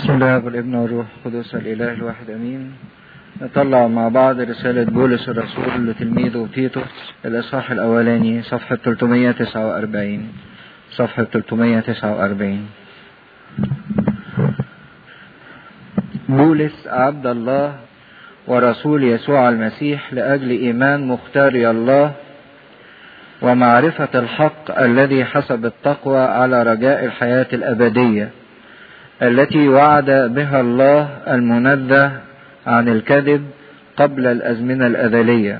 بسم الله والابن والروح القدس الاله الواحد امين نطلع مع بعض رسالة بولس الرسول لتلميذه تيتوس الإصحاح الأولاني صفحة 349 صفحة 349 بولس عبد الله ورسول يسوع المسيح لأجل إيمان مختاري الله ومعرفة الحق الذي حسب التقوى على رجاء الحياة الأبدية التي وعد بها الله المنزه عن الكذب قبل الأزمنة الأزلية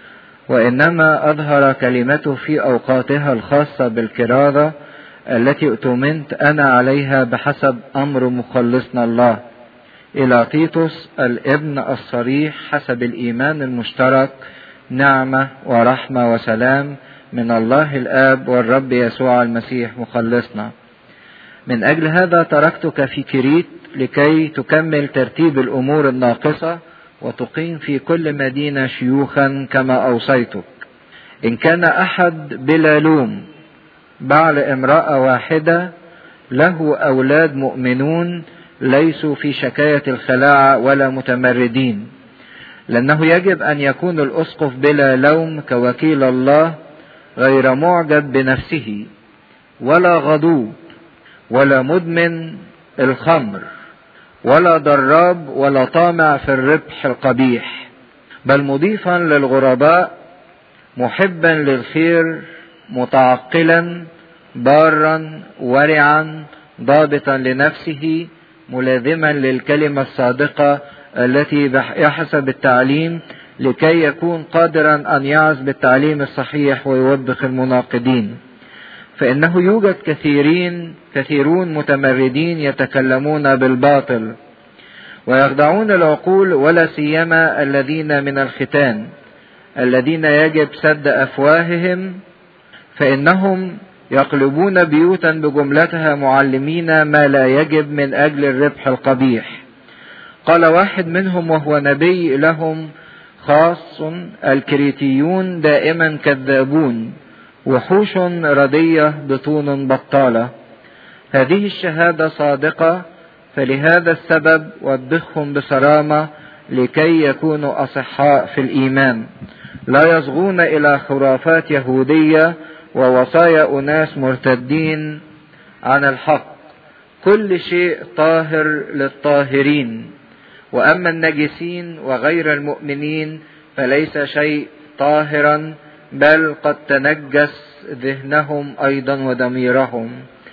وإنما أظهر كلمته في أوقاتها الخاصة بالكرارة التي اؤتمنت أنا عليها بحسب أمر مخلصنا الله إلى تيتوس الابن الصريح حسب الإيمان المشترك نعمة ورحمة وسلام من الله الآب والرب يسوع المسيح مخلصنا من أجل هذا تركتك في كريت لكي تكمل ترتيب الأمور الناقصة وتقيم في كل مدينة شيوخا كما أوصيتك إن كان أحد بلا لوم بعل امرأة واحدة له أولاد مؤمنون ليسوا في شكاية الخلاعة ولا متمردين لأنه يجب أن يكون الأسقف بلا لوم كوكيل الله غير معجب بنفسه ولا غضوب ولا مدمن الخمر ولا ضراب ولا طامع في الربح القبيح بل مضيفا للغرباء محبا للخير متعقلا بارا ورعا ضابطا لنفسه ملازما للكلمه الصادقه التي يحسب التعليم لكي يكون قادرا ان يعظ بالتعليم الصحيح ويوبخ المناقضين فانه يوجد كثيرين كثيرون متمردين يتكلمون بالباطل ويخدعون العقول ولا سيما الذين من الختان الذين يجب سد افواههم فانهم يقلبون بيوتا بجملتها معلمين ما لا يجب من اجل الربح القبيح قال واحد منهم وهو نبي لهم خاص الكريتيون دائما كذابون وحوش ردية بطون بطالة هذه الشهادة صادقة فلهذا السبب وبخهم بصرامة لكي يكونوا أصحاء في الإيمان لا يصغون إلى خرافات يهودية ووصايا أناس مرتدين عن الحق كل شيء طاهر للطاهرين وأما النجسين وغير المؤمنين فليس شيء طاهرا بل قد تنجس ذهنهم ايضا وضميرهم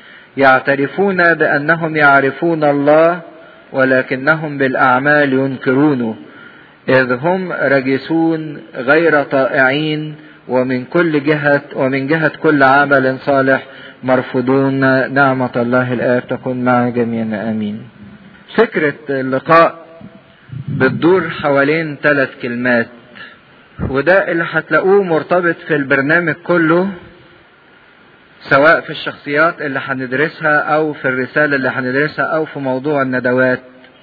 يعترفون بانهم يعرفون الله ولكنهم بالاعمال ينكرونه اذ هم رجسون غير طائعين ومن كل جهة ومن جهة كل عمل صالح مرفوضون نعمة الله الآب تكون مع جميعنا آمين فكرة اللقاء بتدور حوالين ثلاث كلمات وده اللي هتلاقوه مرتبط في البرنامج كله سواء في الشخصيات اللي هندرسها او في الرسالة اللي هندرسها او في موضوع الندوات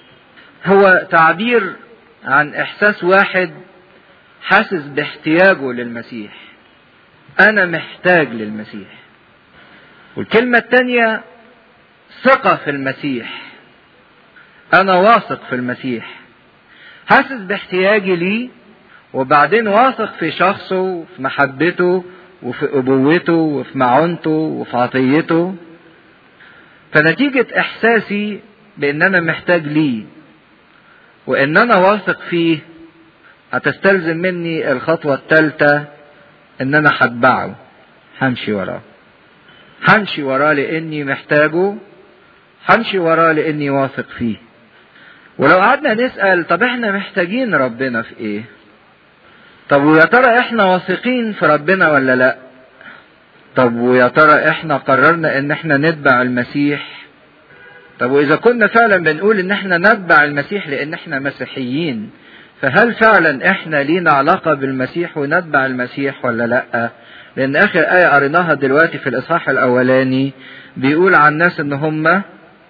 هو تعبير عن احساس واحد حاسس باحتياجه للمسيح انا محتاج للمسيح والكلمة التانية ثقة في المسيح انا واثق في المسيح حاسس باحتياجي ليه وبعدين واثق في شخصه وفي محبته وفي أبوته وفي معونته وفي عطيته فنتيجة إحساسي بأن أنا محتاج ليه وأن أنا واثق فيه هتستلزم مني الخطوة الثالثة أن أنا هتبعه همشي وراه همشي وراه لأني محتاجه همشي وراه لأني واثق فيه ولو قعدنا نسأل طب احنا محتاجين ربنا في ايه طب ويا ترى احنا واثقين في ربنا ولا لا طب ويا ترى احنا قررنا ان احنا نتبع المسيح طب واذا كنا فعلا بنقول ان احنا نتبع المسيح لان احنا مسيحيين فهل فعلا احنا لينا علاقة بالمسيح ونتبع المسيح ولا لا لان اخر اية قريناها دلوقتي في الاصحاح الاولاني بيقول عن الناس ان هم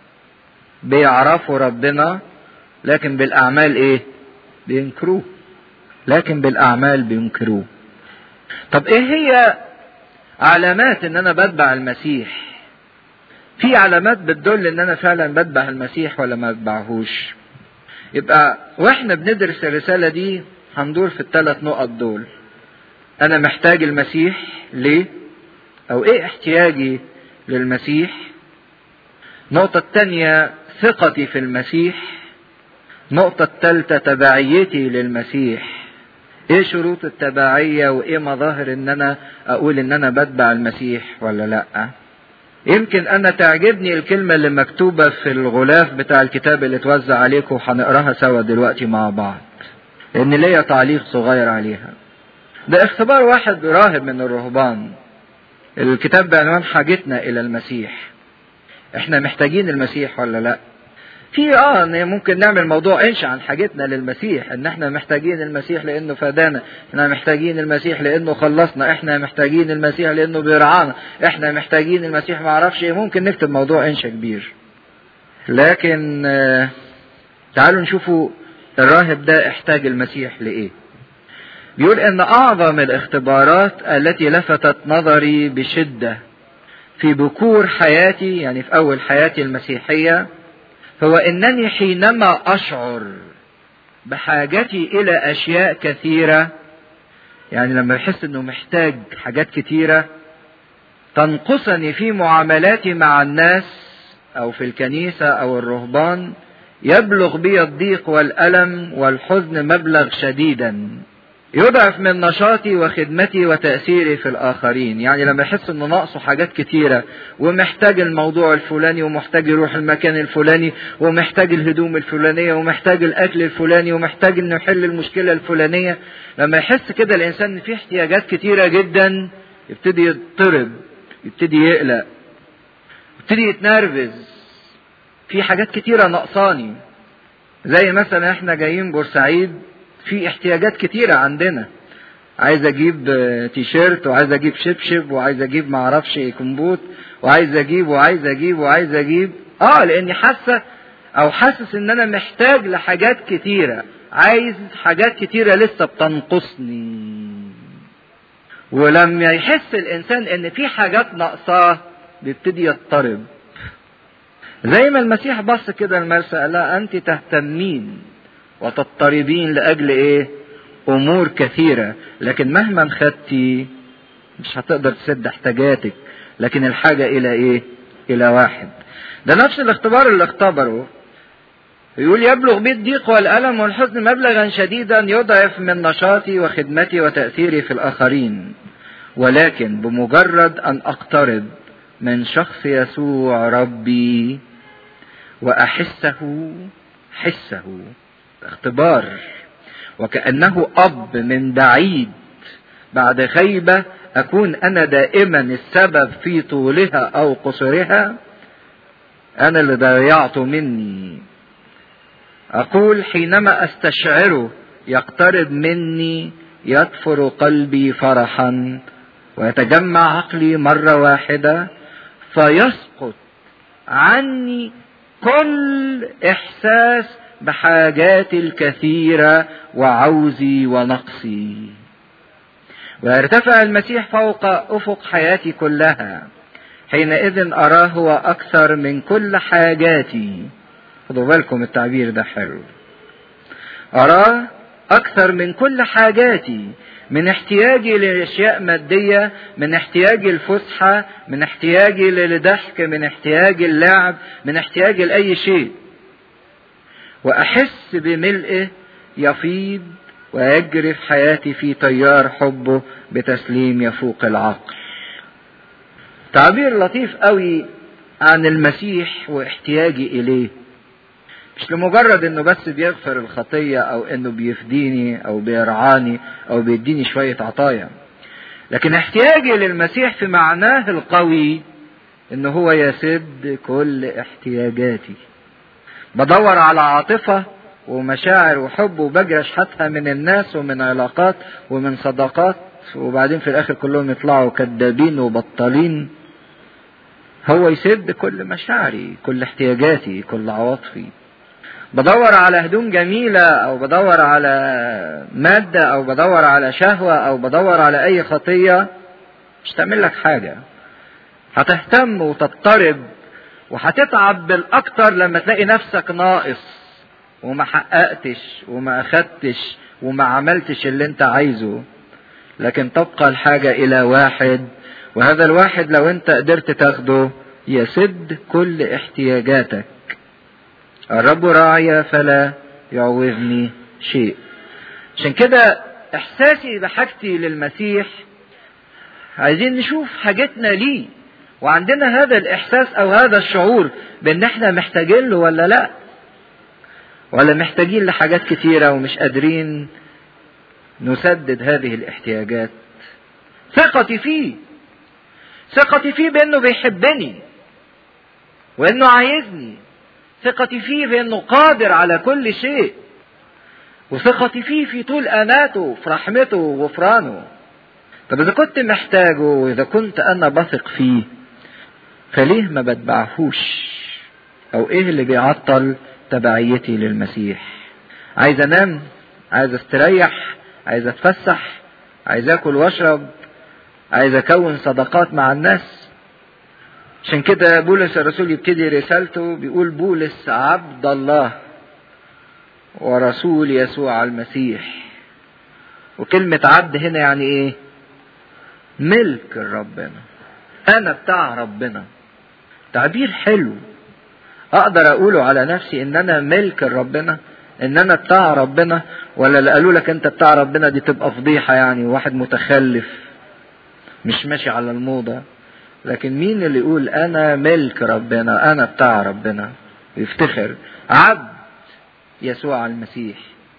بيعرفوا ربنا لكن بالاعمال ايه بينكروه لكن بالاعمال بينكروه طب ايه هي علامات ان انا بتبع المسيح في علامات بتدل ان انا فعلا بتبع المسيح ولا ما بتبعهوش يبقى واحنا بندرس الرسالة دي هندور في الثلاث نقط دول انا محتاج المسيح ليه او ايه احتياجي للمسيح النقطة الثانية ثقتي في المسيح النقطة الثالثة تبعيتي للمسيح ايه شروط التبعية وايه مظاهر ان انا اقول ان انا بتبع المسيح ولا لا يمكن انا تعجبني الكلمة اللي مكتوبة في الغلاف بتاع الكتاب اللي اتوزع عليكم وهنقراها سوا دلوقتي مع بعض لان ليا تعليق صغير عليها ده اختبار واحد راهب من الرهبان الكتاب بعنوان حاجتنا الى المسيح احنا محتاجين المسيح ولا لا في اه ان ممكن نعمل موضوع انشا عن حاجتنا للمسيح ان احنا محتاجين المسيح لانه فدانا احنا محتاجين المسيح لانه خلصنا احنا محتاجين المسيح لانه بيرعانا احنا محتاجين المسيح ما اعرفش ايه ممكن نكتب موضوع انشا كبير لكن آه تعالوا نشوفوا الراهب ده احتاج المسيح لايه بيقول ان اعظم الاختبارات التي لفتت نظري بشده في بكور حياتي يعني في اول حياتي المسيحيه هو انني حينما اشعر بحاجتي الى اشياء كثيره يعني لما يحس انه محتاج حاجات كثيره تنقصني في معاملاتي مع الناس او في الكنيسه او الرهبان يبلغ بي الضيق والالم والحزن مبلغ شديدا يضعف من نشاطي وخدمتي وتأثيري في الآخرين يعني لما يحس إنه ناقصه حاجات كتيرة ومحتاج الموضوع الفلاني ومحتاج يروح المكان الفلاني ومحتاج الهدوم الفلانية ومحتاج الأكل الفلاني ومحتاج إنه يحل المشكلة الفلانية لما يحس كده الإنسان إن في احتياجات كتيرة جدا يبتدي يضطرب يبتدي يقلق يبتدي يتنرفز في حاجات كتيرة ناقصاني زي مثلا احنا جايين بورسعيد في احتياجات كتيرة عندنا عايز اجيب تيشيرت وعايز اجيب شبشب وعايز اجيب معرفش كمبوت وعايز اجيب وعايز اجيب وعايز اجيب اه لاني حاسة او حاسس ان انا محتاج لحاجات كتيرة عايز حاجات كتيرة لسه بتنقصني ولما يحس الانسان ان في حاجات ناقصاه بيبتدي يضطرب زي ما المسيح بص كده لمرسى قال لها انت تهتمين وتضطربين لاجل ايه امور كثيره لكن مهما خدتي مش هتقدر تسد احتياجاتك لكن الحاجه الى ايه الى واحد ده نفس الاختبار اللي اختبره يقول يبلغ بي الضيق والألم والحزن مبلغا شديدا يضعف من نشاطي وخدمتي وتأثيري في الآخرين ولكن بمجرد أن أقترب من شخص يسوع ربي وأحسه حسه اختبار وكأنه أب من بعيد بعد خيبة أكون أنا دائما السبب في طولها أو قصرها أنا اللي ضيعته مني أقول حينما أستشعره يقترب مني يطفر قلبي فرحا ويتجمع عقلي مرة واحدة فيسقط عني كل إحساس بحاجاتي الكثيرة وعوزي ونقصي ويرتفع المسيح فوق أفق حياتي كلها حينئذ أراه هو أكثر من كل حاجاتي خدوا بالكم التعبير ده حلو أراه أكثر من كل حاجاتي من احتياجي لأشياء مادية من احتياجي الفسحة من احتياجي للضحك من احتياجي اللعب من احتياجي لأي شيء وأحس بملئه يفيض ويجري في حياتي في تيار حبه بتسليم يفوق العقل تعبير لطيف قوي عن المسيح واحتياجي إليه مش لمجرد انه بس بيغفر الخطية او انه بيفديني او بيرعاني او بيديني شوية عطايا لكن احتياجي للمسيح في معناه القوي ان هو يسد كل احتياجاتي بدور على عاطفة ومشاعر وحب وبجري اشحتها من الناس ومن علاقات ومن صداقات وبعدين في الاخر كلهم يطلعوا كذابين وبطالين هو يسد كل مشاعري كل احتياجاتي كل عواطفي بدور على هدوم جميلة أو بدور على مادة أو بدور على شهوة أو بدور على أي خطية مش تعمل لك حاجة هتهتم وتضطرب وهتتعب بالاكتر لما تلاقي نفسك ناقص وما حققتش وما اخدتش وما عملتش اللي انت عايزه لكن تبقى الحاجة الى واحد وهذا الواحد لو انت قدرت تاخده يسد كل احتياجاتك الرب راعي فلا يعوزني شيء عشان كده احساسي بحاجتي للمسيح عايزين نشوف حاجتنا ليه وعندنا هذا الاحساس او هذا الشعور بان احنا محتاجين له ولا لا ولا محتاجين لحاجات كتيرة ومش قادرين نسدد هذه الاحتياجات ثقتي فيه ثقتي فيه بانه بيحبني وانه عايزني ثقتي فيه بانه قادر على كل شيء وثقتي فيه في طول اناته في رحمته وغفرانه طب اذا كنت محتاجه واذا كنت انا بثق فيه فليه ما بتبعهوش او ايه اللي بيعطل تبعيتي للمسيح عايز انام عايز استريح عايز اتفسح عايز اكل واشرب عايز اكون صداقات مع الناس عشان كده بولس الرسول يبتدي رسالته بيقول بولس عبد الله ورسول يسوع المسيح وكلمة عبد هنا يعني ايه ملك ربنا انا بتاع ربنا تعبير حلو اقدر اقوله على نفسي ان انا ملك ربنا ان انا بتاع ربنا ولا اللي قالوا لك انت بتاع ربنا دي تبقى فضيحة يعني واحد متخلف مش ماشي على الموضة لكن مين اللي يقول انا ملك ربنا انا بتاع ربنا يفتخر عبد يسوع المسيح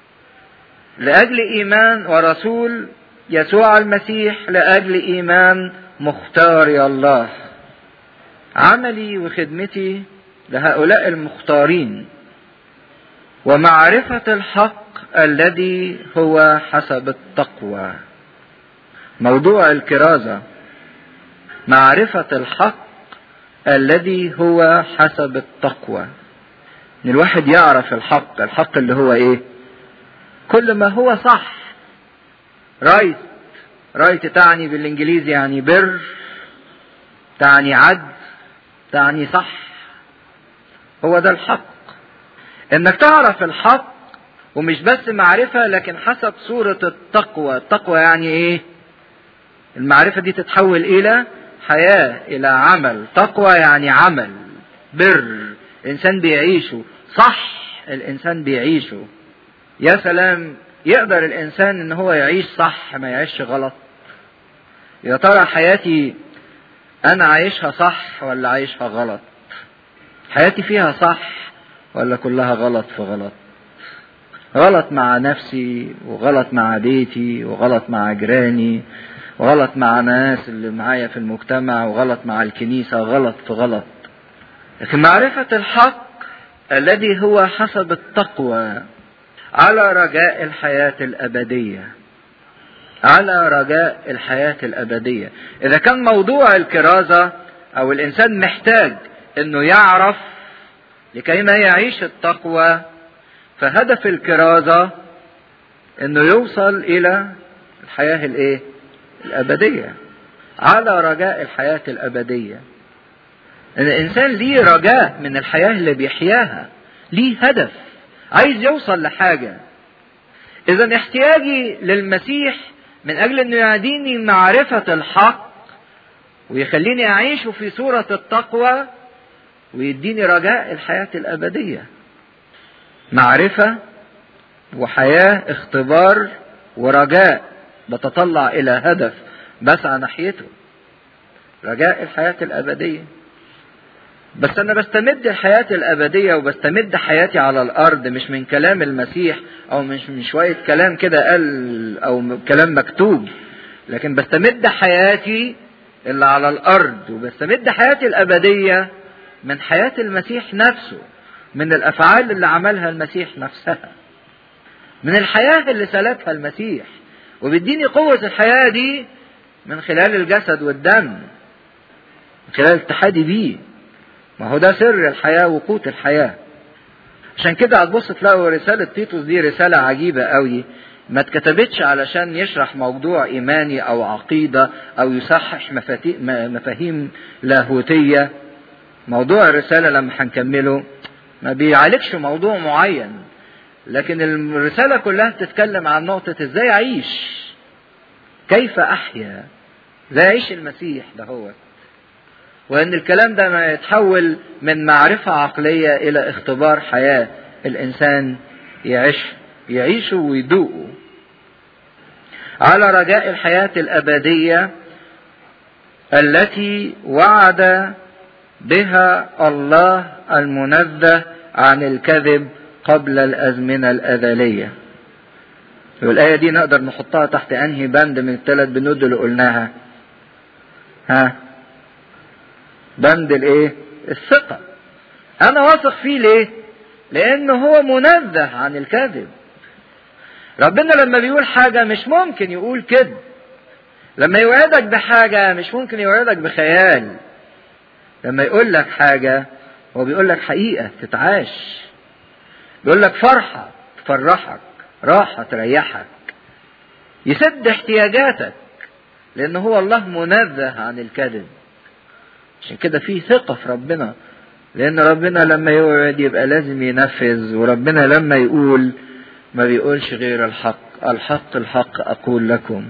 لاجل ايمان ورسول يسوع المسيح لاجل ايمان مختار الله عملي وخدمتي لهؤلاء المختارين ومعرفة الحق الذي هو حسب التقوى موضوع الكرازة معرفة الحق الذي هو حسب التقوى ان الواحد يعرف الحق الحق اللي هو ايه كل ما هو صح رايت رايت تعني بالانجليزي يعني بر تعني عدل تعني صح هو ده الحق انك تعرف الحق ومش بس معرفة لكن حسب صورة التقوى التقوى يعني ايه المعرفة دي تتحول الى حياة الى عمل تقوى يعني عمل بر الانسان بيعيشه صح الانسان بيعيشه يا سلام يقدر الانسان ان هو يعيش صح ما يعيش غلط يا ترى حياتي انا عايشها صح ولا عايشها غلط حياتي فيها صح ولا كلها غلط في غلط غلط مع نفسي وغلط مع بيتي وغلط مع جيراني وغلط مع ناس اللي معايا في المجتمع وغلط مع الكنيسة غلط في غلط لكن معرفة الحق الذي هو حسب التقوى على رجاء الحياة الأبدية على رجاء الحياة الأبدية إذا كان موضوع الكرازة أو الإنسان محتاج إنه يعرف لكي ما يعيش التقوى فهدف الكرازة إنه يوصل إلى الحياة الإيه؟ الأبدية على رجاء الحياة الأبدية إن الإنسان ليه رجاء من الحياة اللي بيحياها ليه هدف عايز يوصل لحاجة إذا احتياجي للمسيح من أجل أنه يعديني معرفة الحق ويخليني أعيش في صورة التقوى ويديني رجاء الحياة الأبدية معرفة وحياة اختبار ورجاء بتطلع إلى هدف بسعى ناحيته رجاء الحياة الأبدية بس أنا بستمد الحياة الأبدية وبستمد حياتي على الأرض مش من كلام المسيح أو مش من شوية كلام كده قال أو كلام مكتوب لكن بستمد حياتي اللي على الأرض وبستمد حياتي الأبدية من حياة المسيح نفسه من الأفعال اللي عملها المسيح نفسها من الحياة اللي سلكها المسيح وبيديني قوة الحياة دي من خلال الجسد والدم من خلال اتحادي بيه ما هو ده سر الحياة وقوت الحياة عشان كده هتبص تلاقوا رسالة تيتوس دي رسالة عجيبة قوي ما اتكتبتش علشان يشرح موضوع إيماني أو عقيدة أو يصحح مفاهيم لاهوتية موضوع الرسالة لما هنكمله ما بيعالجش موضوع معين لكن الرسالة كلها بتتكلم عن نقطة ازاي اعيش كيف احيا ازاي اعيش المسيح ده هو وان الكلام ده ما يتحول من معرفة عقلية الى اختبار حياة الانسان يعيش يعيشه ويدوقه على رجاء الحياة الابدية التي وعد بها الله المنزه عن الكذب قبل الأزمنة الأزلية والآية دي نقدر نحطها تحت أنهي بند من الثلاث بنود اللي قلناها ها بند الايه الثقة أنا واثق فيه ليه لأنه هو منزه عن الكذب ربنا لما بيقول حاجة مش ممكن يقول كذب لما يوعدك بحاجة مش ممكن يوعدك بخيال لما يقول لك حاجة هو بيقول لك حقيقة تتعاش بيقول لك فرحة تفرحك راحة تريحك يسد احتياجاتك لأن هو الله منزه عن الكذب عشان كده في ثقة في ربنا لأن ربنا لما يوعد يبقى لازم ينفذ وربنا لما يقول ما بيقولش غير الحق الحق الحق أقول لكم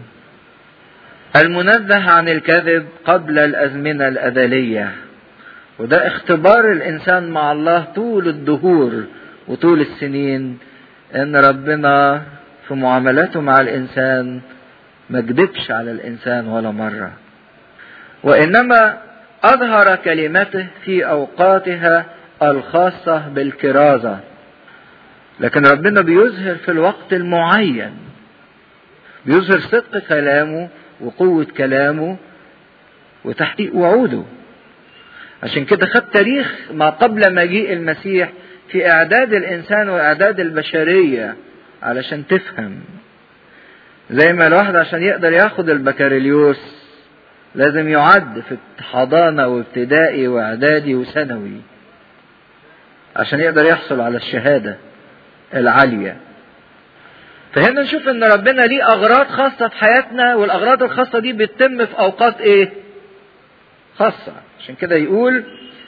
المنزه عن الكذب قبل الأزمنة الأزلية وده اختبار الإنسان مع الله طول الدهور وطول السنين ان ربنا في معاملاته مع الانسان ما كذبش على الانسان ولا مره وانما اظهر كلمته في اوقاتها الخاصه بالكرازه لكن ربنا بيظهر في الوقت المعين بيظهر صدق كلامه وقوه كلامه وتحقيق وعوده عشان كده خد تاريخ ما قبل مجيء المسيح في اعداد الانسان واعداد البشريه علشان تفهم زي ما الواحد عشان يقدر ياخد البكالوريوس لازم يعد في حضانة وابتدائي واعدادي وثانوي عشان يقدر يحصل على الشهادة العالية فهنا نشوف ان ربنا ليه اغراض خاصة في حياتنا والاغراض الخاصة دي بتتم في اوقات ايه خاصة عشان كده يقول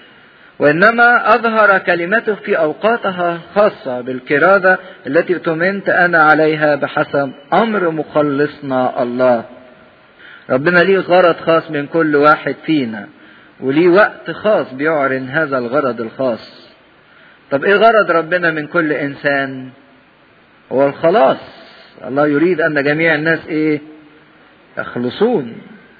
وإنما أظهر كلمته في أوقاتها خاصة بالكرادة التي اؤتمنت أنا عليها بحسب أمر مخلصنا الله ربنا ليه غرض خاص من كل واحد فينا وليه وقت خاص بيعلن هذا الغرض الخاص طب ايه غرض ربنا من كل انسان هو الخلاص الله يريد ان جميع الناس ايه يخلصون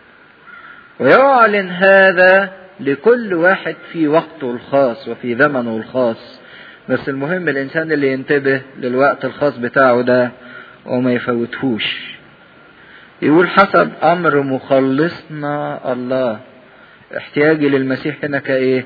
ويعلن هذا لكل واحد في وقته الخاص وفي زمنه الخاص بس المهم الانسان اللي ينتبه للوقت الخاص بتاعه ده وما يفوتهوش يقول حسب امر مخلصنا الله احتياجي للمسيح هنا كايه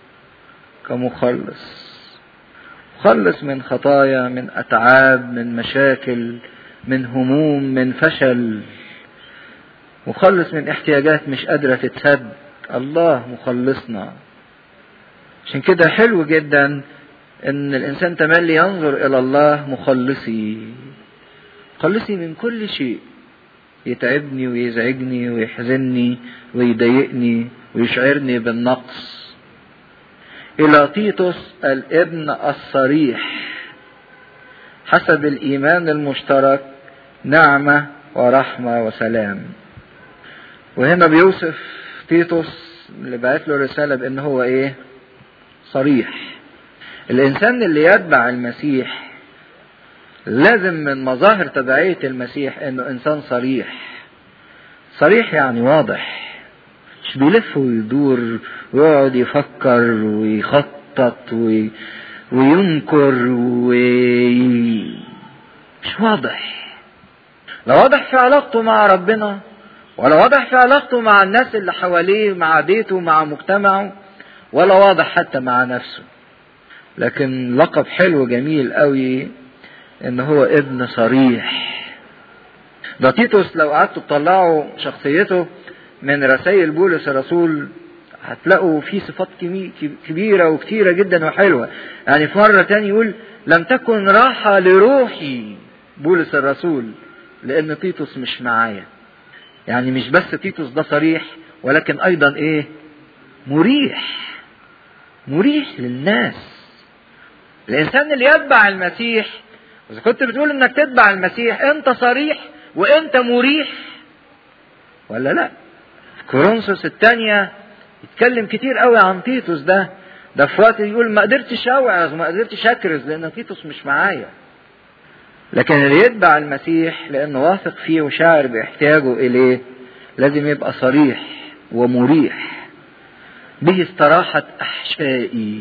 كمخلص مخلص من خطايا من اتعاب من مشاكل من هموم من فشل مخلص من احتياجات مش قادره تتسد الله مخلصنا عشان كده حلو جدا ان الانسان تملي ينظر الى الله مخلصي مخلصي من كل شيء يتعبني ويزعجني ويحزنني ويضايقني ويشعرني بالنقص الى تيتوس الابن الصريح حسب الايمان المشترك نعمه ورحمه وسلام وهنا بيوصف تيتوس اللي بعت له رسالة بأن هو إيه؟ صريح. الإنسان اللي يتبع المسيح لازم من مظاهر تبعية المسيح إنه إنسان صريح. صريح يعني واضح. مش بيلف ويدور ويقعد يفكر ويخطط وي... وينكر وي... مش واضح. لو واضح في علاقته مع ربنا ولا واضح في علاقته مع الناس اللي حواليه مع بيته مع مجتمعه ولا واضح حتى مع نفسه لكن لقب حلو جميل قوي ان هو ابن صريح ده تيتوس لو قعدتوا تطلعوا شخصيته من رسائل بولس الرسول هتلاقوا فيه صفات كبيرة وكتيرة جدا وحلوة يعني في مرة تاني يقول لم تكن راحة لروحي بولس الرسول لأن تيتوس مش معايا يعني مش بس تيتوس ده صريح ولكن ايضا ايه مريح مريح للناس الانسان اللي يتبع المسيح اذا كنت بتقول انك تتبع المسيح انت صريح وانت مريح ولا لا كورنثوس الثانيه يتكلم كتير قوي عن تيتوس ده ده في وقت يقول ما قدرتش اوعظ ما قدرتش اكرز لان تيتوس مش معايا لكن اللي يتبع المسيح لانه واثق فيه وشاعر باحتياجه اليه لازم يبقى صريح ومريح به استراحة احشائي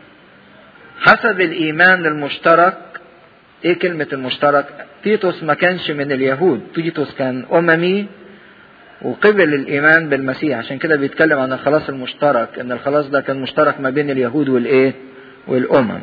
حسب الايمان المشترك ايه كلمة المشترك تيتوس ما كانش من اليهود تيتوس كان اممي وقبل الايمان بالمسيح عشان كده بيتكلم عن الخلاص المشترك ان الخلاص ده كان مشترك ما بين اليهود والايه والامم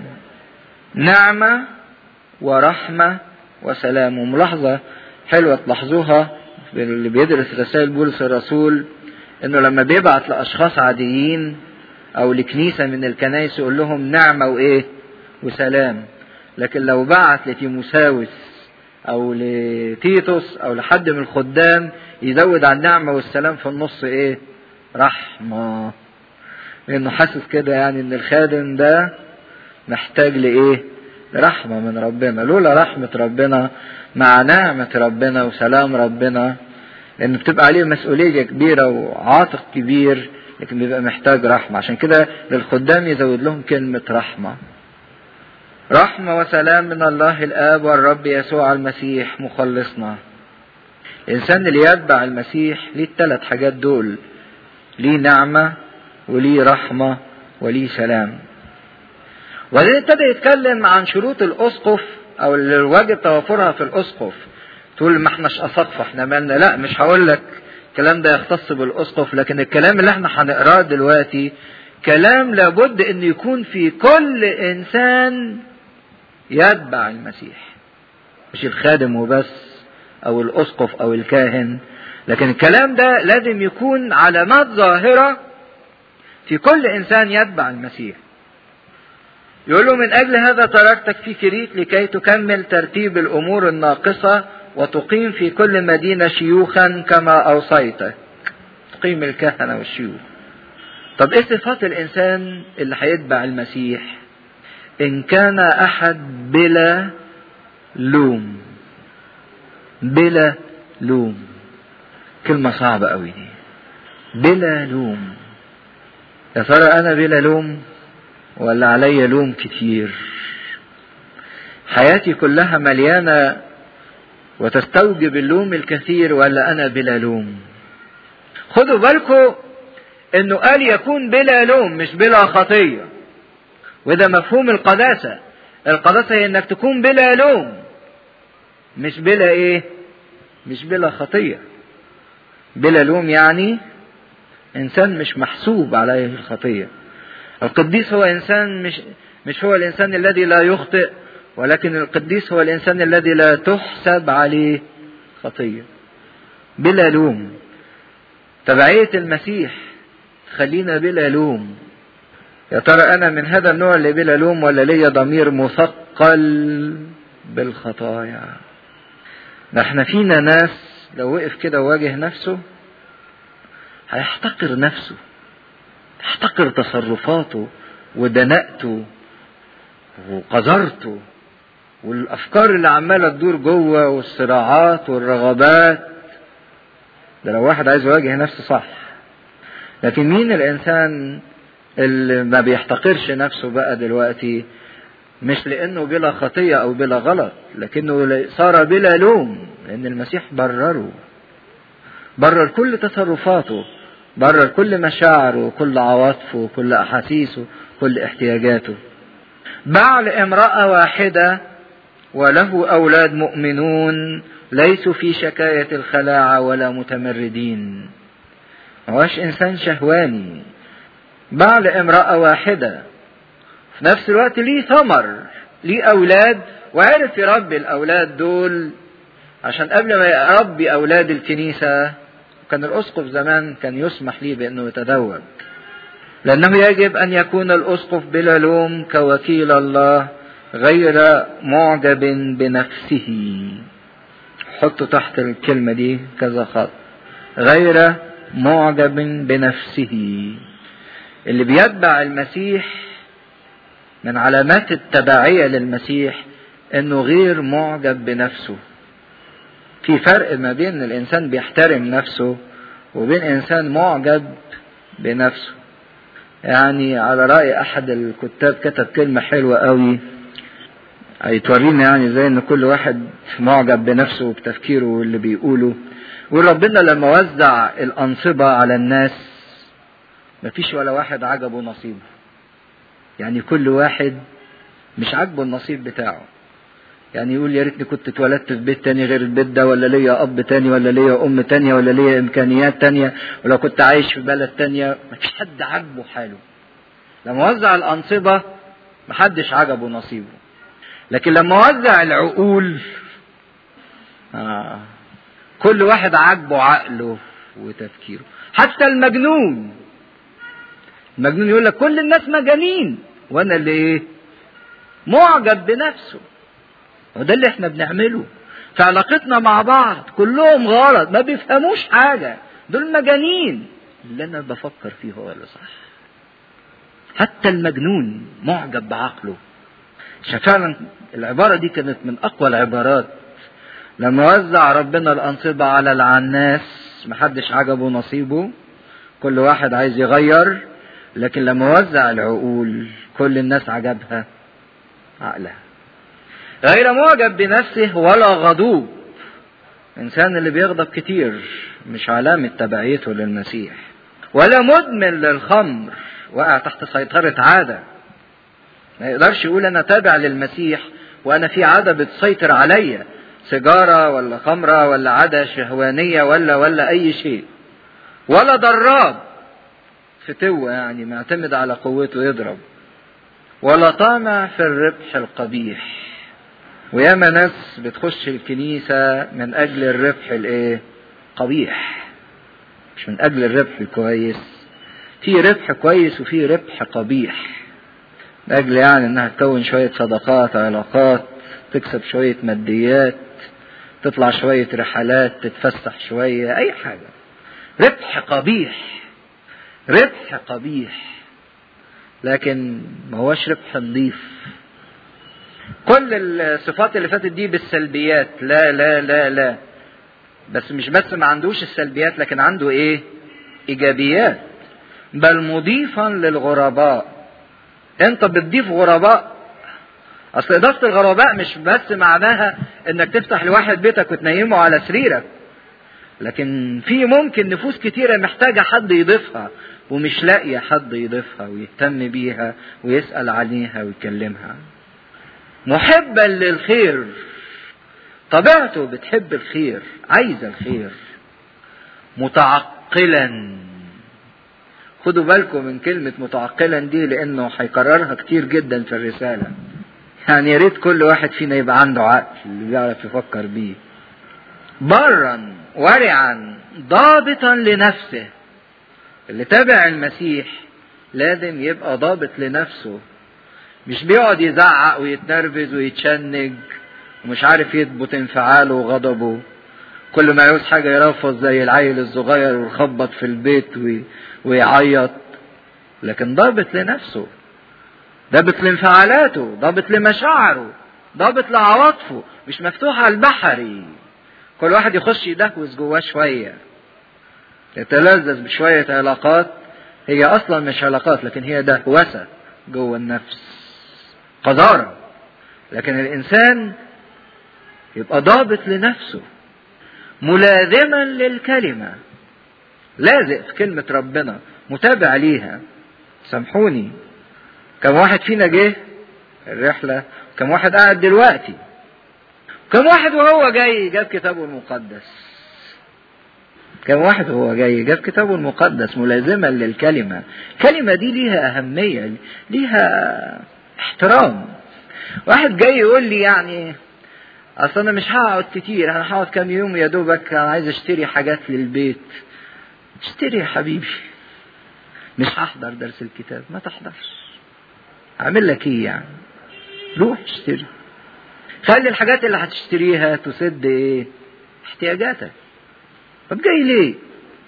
نعمة ورحمة وسلام وملاحظة حلوة تلاحظوها اللي بيدرس رسائل بولس الرسول انه لما بيبعت لاشخاص عاديين او لكنيسة من الكنائس يقول لهم نعمة وايه وسلام لكن لو بعت لتيموساوس او لتيتوس او لحد من الخدام يزود على النعمة والسلام في النص ايه رحمة لانه حاسس كده يعني ان الخادم ده محتاج لايه رحمة من ربنا لولا رحمة ربنا مع نعمة ربنا وسلام ربنا لأن بتبقى عليه مسؤولية كبيرة وعاتق كبير لكن بيبقى محتاج رحمة عشان كده للخدام يزود لهم كلمة رحمة رحمة وسلام من الله الآب والرب يسوع المسيح مخلصنا الإنسان اللي يتبع المسيح ليه الثلاث حاجات دول ليه نعمة وليه رحمة وليه سلام وبعدين ابتدى يتكلم عن شروط الاسقف او اللي الواجب توفرها في الاسقف تقول ما احناش اساقفه احنا مالنا لا مش هقول لك الكلام ده يختص بالاسقف لكن الكلام اللي احنا هنقراه دلوقتي كلام لابد ان يكون في كل انسان يتبع المسيح مش الخادم وبس او الاسقف او الكاهن لكن الكلام ده لازم يكون علامات ظاهره في كل انسان يتبع المسيح يقول له من أجل هذا تركتك في كريت لكي تكمل ترتيب الأمور الناقصة وتقيم في كل مدينة شيوخا كما أوصيتك تقيم الكهنة والشيوخ طب ايه صفات الإنسان اللي هيتبع المسيح إن كان أحد بلا لوم بلا لوم كلمة صعبة أوي دي بلا لوم يا ترى أنا بلا لوم ولا عليا لوم كتير حياتي كلها مليانة وتستوجب اللوم الكثير ولا أنا بلا لوم خدوا بالكم انه قال يكون بلا لوم مش بلا خطية وده مفهوم القداسة القداسة هي انك تكون بلا لوم مش بلا ايه مش بلا خطية بلا لوم يعني انسان مش محسوب عليه الخطيه القديس هو انسان مش مش هو الانسان الذي لا يخطئ ولكن القديس هو الانسان الذي لا تحسب عليه خطيه بلا لوم تبعيه المسيح خلينا بلا لوم يا ترى انا من هذا النوع اللي بلا لوم ولا ليا ضمير مثقل بالخطايا ده احنا فينا ناس لو وقف كده وواجه نفسه هيحتقر نفسه احتقر تصرفاته ودناءته وقذرته والافكار اللي عماله تدور جوه والصراعات والرغبات ده لو واحد عايز يواجه نفسه صح لكن مين الانسان اللي ما بيحتقرش نفسه بقى دلوقتي مش لانه بلا خطيه او بلا غلط لكنه صار بلا لوم لان المسيح برره برر كل تصرفاته برر كل مشاعره وكل عواطفه وكل احاسيسه كل احتياجاته باع لامرأة واحدة وله أولاد مؤمنون ليسوا في شكاية الخلاعة ولا متمردين هوش إنسان شهواني باع لامرأة واحدة في نفس الوقت ليه ثمر ليه أولاد وعرف يربي الأولاد دول عشان قبل ما يربي أولاد الكنيسة كان الأسقف زمان كان يسمح ليه بأنه يتزوج لأنه يجب أن يكون الأسقف بلا لوم كوكيل الله غير معجب بنفسه حطوا تحت الكلمة دي كذا خط غير معجب بنفسه اللي بيتبع المسيح من علامات التبعية للمسيح انه غير معجب بنفسه في فرق ما بين الانسان بيحترم نفسه وبين انسان معجب بنفسه يعني على رأي احد الكتاب كتب كلمة حلوة قوي هيتورينا يعني زي ان كل واحد معجب بنفسه وبتفكيره واللي بيقوله وربنا لما وزع الأنصبة على الناس مفيش ولا واحد عجبه نصيبه يعني كل واحد مش عاجبه النصيب بتاعه يعني يقول يا ريتني كنت اتولدت في بيت تاني غير البيت ده ولا ليا اب تاني ولا ليا ام تانية ولا ليا امكانيات تانية ولو كنت عايش في بلد تانية مفيش حد عاجبه حاله لما وزع الانصبة محدش عجبه نصيبه لكن لما وزع العقول آه كل واحد عاجبه عقله وتفكيره حتى المجنون المجنون يقول لك كل الناس مجانين وانا اللي ايه معجب بنفسه وده اللي احنا بنعمله في علاقتنا مع بعض كلهم غلط ما بيفهموش حاجة دول مجانين اللي انا بفكر فيه هو اللي صح حتى المجنون معجب بعقله عشان فعلا العبارة دي كانت من أقوى العبارات لما وزع ربنا الأنصبة على العناس محدش عجبه نصيبه كل واحد عايز يغير لكن لما وزع العقول كل الناس عجبها عقلها غير معجب بنفسه ولا غضوب الإنسان اللي بيغضب كتير مش علامة تبعيته للمسيح ولا مدمن للخمر وقع تحت سيطرة عادة ما يقدرش يقول أنا تابع للمسيح وأنا في عادة بتسيطر عليا سيجارة ولا خمرة ولا عادة شهوانية ولا ولا أي شيء ولا ضراب فتوة يعني معتمد على قوته يضرب ولا طامع في الربح القبيح وياما ناس بتخش الكنيسة من أجل الربح الإيه؟ قبيح مش من أجل الربح الكويس في ربح كويس وفي ربح قبيح من أجل يعني إنها تكون شوية صداقات علاقات تكسب شوية ماديات تطلع شوية رحلات تتفسح شوية أي حاجة ربح قبيح ربح قبيح لكن ما هوش ربح نظيف كل الصفات اللي فاتت دي بالسلبيات لا لا لا لا بس مش بس ما عندوش السلبيات لكن عنده ايه ايجابيات بل مضيفا للغرباء انت بتضيف غرباء اصل اضافه الغرباء مش بس معناها انك تفتح لواحد بيتك وتنيمه على سريرك لكن في ممكن نفوس كتيره محتاجه حد يضيفها ومش لاقيه حد يضيفها ويهتم بيها ويسال عليها ويكلمها محبا للخير طبيعته بتحب الخير عايزه الخير متعقلا خدوا بالكم من كلمة متعقلا دي لأنه هيكررها كتير جدا في الرسالة يعني يا ريت كل واحد فينا يبقى عنده عقل اللي بيعرف يفكر بيه برا ورعا ضابطا لنفسه اللي تابع المسيح لازم يبقى ضابط لنفسه مش بيقعد يزعق ويتنرفز ويتشنج ومش عارف يضبط انفعاله وغضبه كل ما يعوز حاجة يرفض زي العيل الصغير ويخبط في البيت ويعيط لكن ضابط لنفسه ضابط لانفعالاته ضابط لمشاعره ضابط لعواطفه مش مفتوح على البحري كل واحد يخش يدهوس جواه شوية يتلذذ بشوية علاقات هي أصلا مش علاقات لكن هي دهوسة جوه النفس قذارة لكن الإنسان يبقى ضابط لنفسه ملاذما للكلمة لازق في كلمة ربنا متابع ليها سامحوني كم واحد فينا جه الرحلة كم واحد قاعد دلوقتي كم واحد وهو جاي جاب كتابه المقدس كم واحد وهو جاي جاب كتابه المقدس ملازما للكلمة الكلمة دي ليها أهمية ليها احترام واحد جاي يقول لي يعني اصل انا مش هقعد كتير انا هقعد كام يوم يا دوبك انا عايز اشتري حاجات للبيت اشتري يا حبيبي مش هحضر درس الكتاب ما تحضرش اعمل لك ايه يعني روح اشتري خلي الحاجات اللي هتشتريها تسد ايه احتياجاتك طب جاي ليه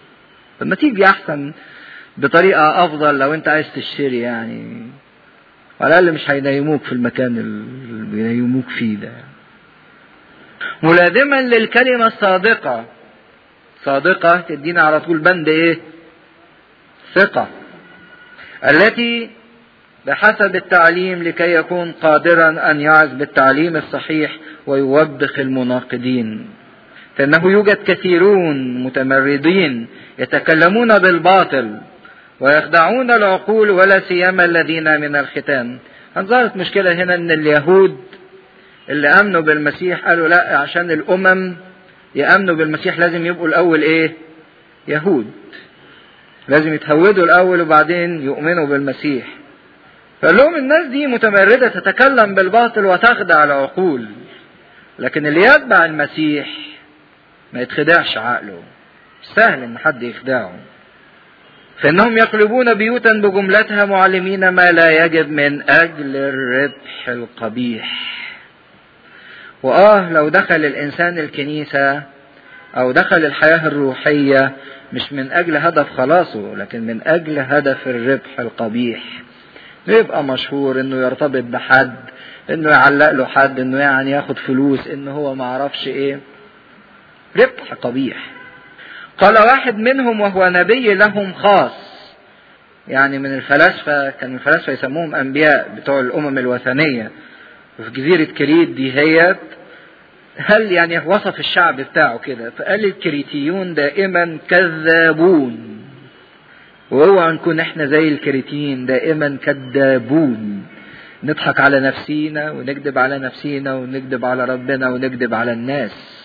طب ما تيجي احسن بطريقة افضل لو انت عايز تشتري يعني على الأقل مش هينيموك في المكان اللي بينيموك فيه ده ملازما للكلمة الصادقة صادقة تدينا على طول بند ايه ثقة التي بحسب التعليم لكي يكون قادرا أن يعز بالتعليم الصحيح ويوبخ المناقضين فإنه يوجد كثيرون متمردين يتكلمون بالباطل ويخدعون العقول ولا سيما الذين من الختان ظهرت مشكلة هنا أن اليهود اللي آمنوا بالمسيح قالوا لا عشان الأمم يأمنوا بالمسيح لازم يبقوا الأول إيه؟ يهود لازم يتهودوا الأول وبعدين يؤمنوا بالمسيح فقال لهم الناس دي متمردة تتكلم بالباطل وتخدع العقول لكن اللي يتبع المسيح ما يتخدعش عقله سهل ان حد يخدعه فانهم يقلبون بيوتا بجملتها معلمين ما لا يجب من اجل الربح القبيح واه لو دخل الانسان الكنيسه او دخل الحياه الروحيه مش من اجل هدف خلاصه لكن من اجل هدف الربح القبيح يبقى مشهور انه يرتبط بحد انه يعلق له حد انه يعني ياخد فلوس انه هو ما عرفش ايه ربح قبيح قال واحد منهم وهو نبي لهم خاص يعني من الفلاسفة كان الفلاسفة يسموهم أنبياء بتوع الأمم الوثنية في جزيرة كريت دي هي هل يعني وصف الشعب بتاعه كده فقال الكريتيون دائما كذابون واوعى نكون احنا زي الكريتيين دائما كذابون نضحك على نفسينا ونكذب على نفسينا ونكذب على ربنا ونكذب على الناس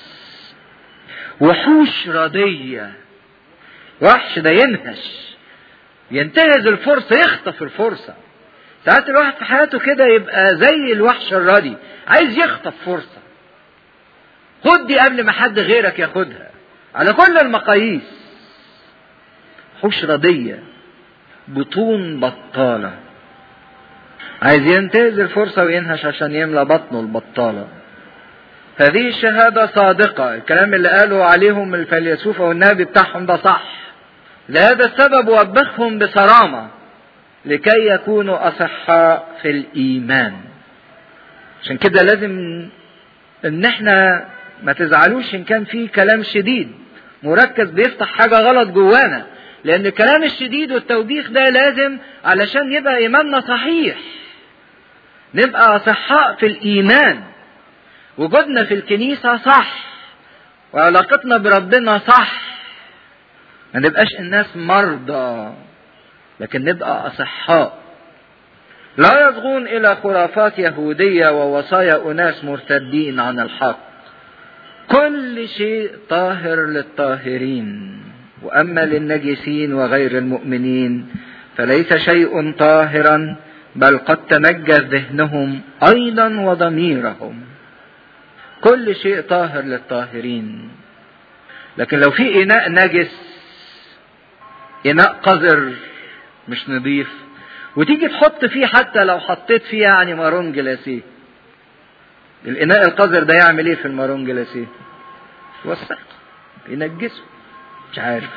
وحوش ردية وحش ده ينهش ينتهز الفرصة يخطف الفرصة ساعات الواحد في حياته كده يبقى زي الوحش الردي عايز يخطف فرصة خد دي قبل ما حد غيرك ياخدها على كل المقاييس حوش ردية بطون بطالة عايز ينتهز الفرصة وينهش عشان يملى بطنه البطالة هذه الشهادة صادقة الكلام اللي قالوا عليهم الفيلسوف والنبي بتاعهم ده صح لهذا السبب وبخهم بصرامة لكي يكونوا أصحاء في الإيمان عشان كده لازم ان احنا ما تزعلوش ان كان في كلام شديد مركز بيفتح حاجة غلط جوانا لان الكلام الشديد والتوبيخ ده لازم علشان يبقى ايماننا صحيح نبقى اصحاء في الايمان وجودنا في الكنيسة صح وعلاقتنا بربنا صح ما نبقاش الناس مرضى لكن نبقى أصحاء لا يصغون إلى خرافات يهودية ووصايا أناس مرتدين عن الحق كل شيء طاهر للطاهرين وأما للنجسين وغير المؤمنين فليس شيء طاهرا بل قد تنجس ذهنهم أيضا وضميرهم كل شيء طاهر للطاهرين لكن لو في إناء نجس إناء قذر مش نظيف وتيجي تحط فيه حتى لو حطيت فيه يعني مارون جلاسيه الإناء القذر ده يعمل إيه في المارون جلاسيه؟ يوسخ ينجسه مش عارف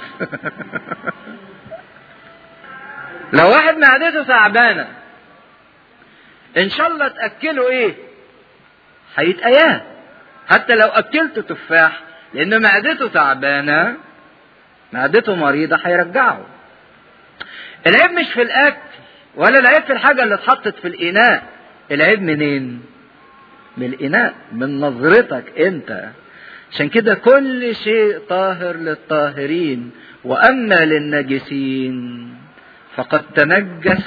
لو واحد معدته تعبانة إن شاء الله تأكله إيه؟ هيتأياه حتى لو أكلته تفاح لأن معدته تعبانة معدته مريضة هيرجعه العيب مش في الأكل ولا العيب في الحاجة اللي اتحطت في الإناء العيب منين؟ من الإناء من نظرتك أنت عشان كده كل شيء طاهر للطاهرين وأما للنجسين فقد تنجس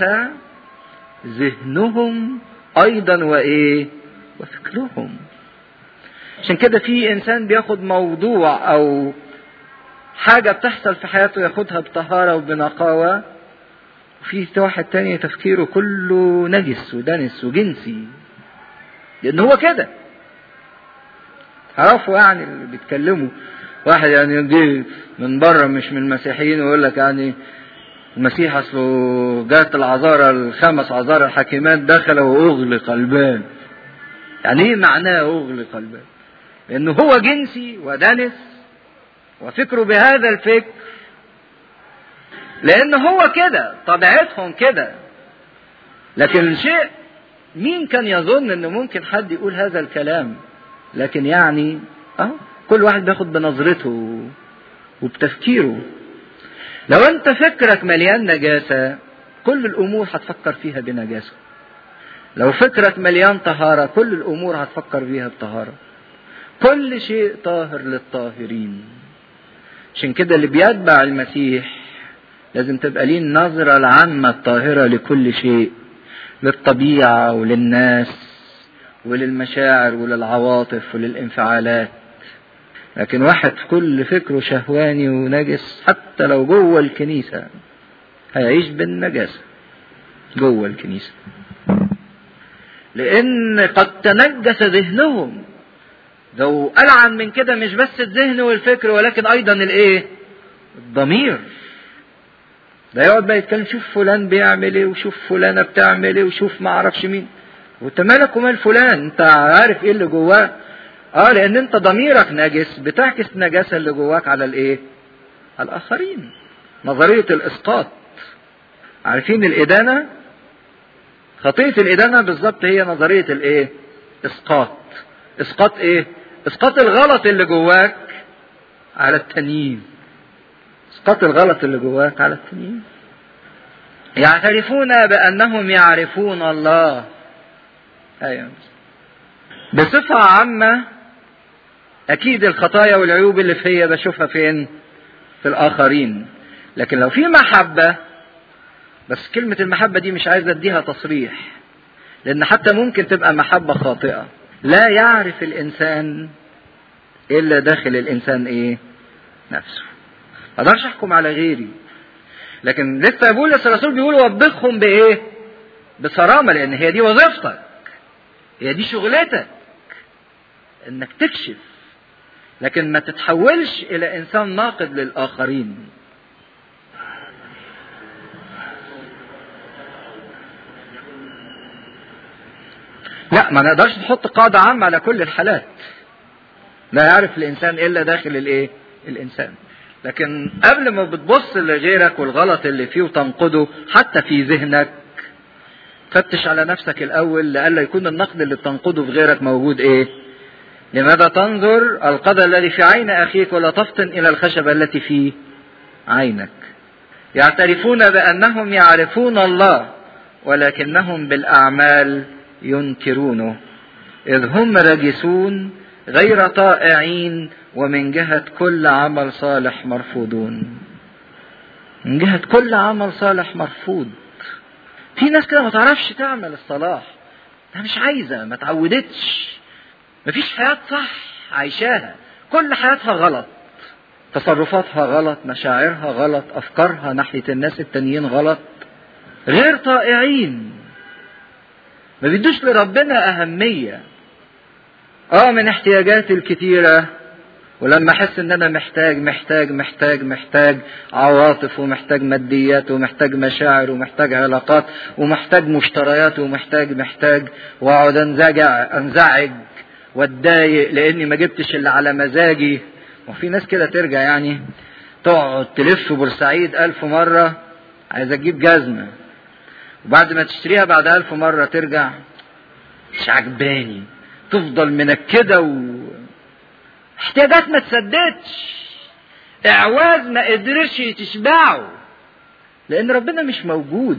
ذهنهم أيضا وإيه؟ وفكرهم عشان كده في إنسان بياخد موضوع أو حاجة بتحصل في حياته ياخدها بطهارة وبنقاوة وفي واحد تاني تفكيره كله نجس ودنس وجنسي لأن هو كده تعرفوا يعني اللي بيتكلموا واحد يعني يجي من بره مش من المسيحيين ويقول لك يعني المسيح اصله جات العذارى الخمس عذارى الحاكمات دخل واغلق الباب يعني ايه معناه اغلق الباب لانه هو جنسي ودنس وفكره بهذا الفكر لان هو كده طبيعتهم كده لكن شيء مين كان يظن انه ممكن حد يقول هذا الكلام لكن يعني اه كل واحد بياخد بنظرته وبتفكيره لو انت فكرك مليان نجاسة كل الامور هتفكر فيها بنجاسة لو فكرك مليان طهارة كل الامور هتفكر فيها بطهارة كل شيء طاهر للطاهرين عشان كده اللي بيتبع المسيح لازم تبقى ليه النظرة العامة الطاهرة لكل شيء للطبيعة وللناس وللمشاعر وللعواطف وللانفعالات لكن واحد كل فكره شهواني ونجس حتى لو جوه الكنيسة هيعيش بالنجاسة جوه الكنيسة لأن قد تنجس ذهنهم لو ألعن من كده مش بس الذهن والفكر ولكن أيضا الإيه؟ الضمير ده يقعد بقى يتكلم شوف فلان بيعمل ايه وشوف فلانه بتعمل ايه وشوف ما اعرفش مين وانت مالك ومال فلان انت عارف ايه اللي جواه اه لان انت ضميرك نجس بتعكس النجاسه اللي جواك على الايه على الاخرين نظريه الاسقاط عارفين الادانه خطيه الادانه بالظبط هي نظريه الايه اسقاط اسقاط ايه اسقاط الغلط اللي جواك على التانيين اسقاط الغلط اللي جواك على التانيين يعترفون بانهم يعرفون الله ايوه بصفة عامة أكيد الخطايا والعيوب اللي فيا بشوفها فين؟ في الآخرين. لكن لو في محبة بس كلمة المحبة دي مش عايز أديها تصريح. لأن حتى ممكن تبقى محبة خاطئة. لا يعرف الإنسان إلا داخل الإنسان إيه؟ نفسه. ما أقدرش أحكم على غيري. لكن لسه بولس الرسول بيقول وبخهم بإيه؟ بصرامة لأن هي دي وظيفتك. هي دي شغلتك انك تكشف لكن ما تتحولش الى انسان ناقد للاخرين لا ما نقدرش نحط قاعدة عامة على كل الحالات لا يعرف الإنسان إلا داخل الإيه؟ الإنسان لكن قبل ما بتبص لغيرك والغلط اللي فيه وتنقده حتى في ذهنك فتش على نفسك الأول لئلا يكون النقد اللي بتنقده في غيرك موجود إيه؟ لماذا تنظر القدر الذي في عين أخيك ولا تفطن إلى الخشبة التي في عينك يعترفون بأنهم يعرفون الله ولكنهم بالأعمال ينكرونه إذ هم رجسون غير طائعين ومن جهة كل عمل صالح مرفوضون من جهة كل عمل صالح مرفوض في ناس كده ما تعرفش تعمل الصلاح ده مش عايزة ما تعودتش مفيش حياة صح عايشاها كل حياتها غلط تصرفاتها غلط مشاعرها غلط أفكارها ناحية الناس التانيين غلط غير طائعين ما بيدوش لربنا أهمية اه من احتياجاتي الكتيرة ولما احس ان انا محتاج محتاج محتاج محتاج عواطف ومحتاج ماديات ومحتاج مشاعر ومحتاج علاقات ومحتاج مشتريات ومحتاج محتاج واقعد انزجع انزعج واتضايق لاني ما جبتش اللي على مزاجي وفي ناس كده ترجع يعني تقعد تلف بورسعيد ألف مرة عايزة تجيب جزمة وبعد ما تشتريها بعد ألف مرة ترجع مش عجباني تفضل منكدة و احتياجات ما تسددش اعواز ما قدرش تشبعه لان ربنا مش موجود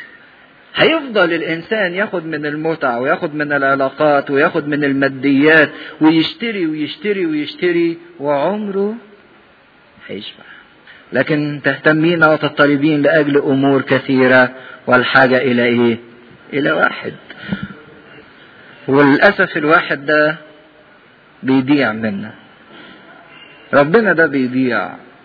هيفضل الانسان ياخد من المتع وياخد من العلاقات وياخد من الماديات ويشتري ويشتري ويشتري وعمره هيشبع لكن تهتمين وتطلبين لاجل امور كثيره والحاجه الى ايه الى واحد وللاسف الواحد ده بيضيع منا ربنا ده بيضيع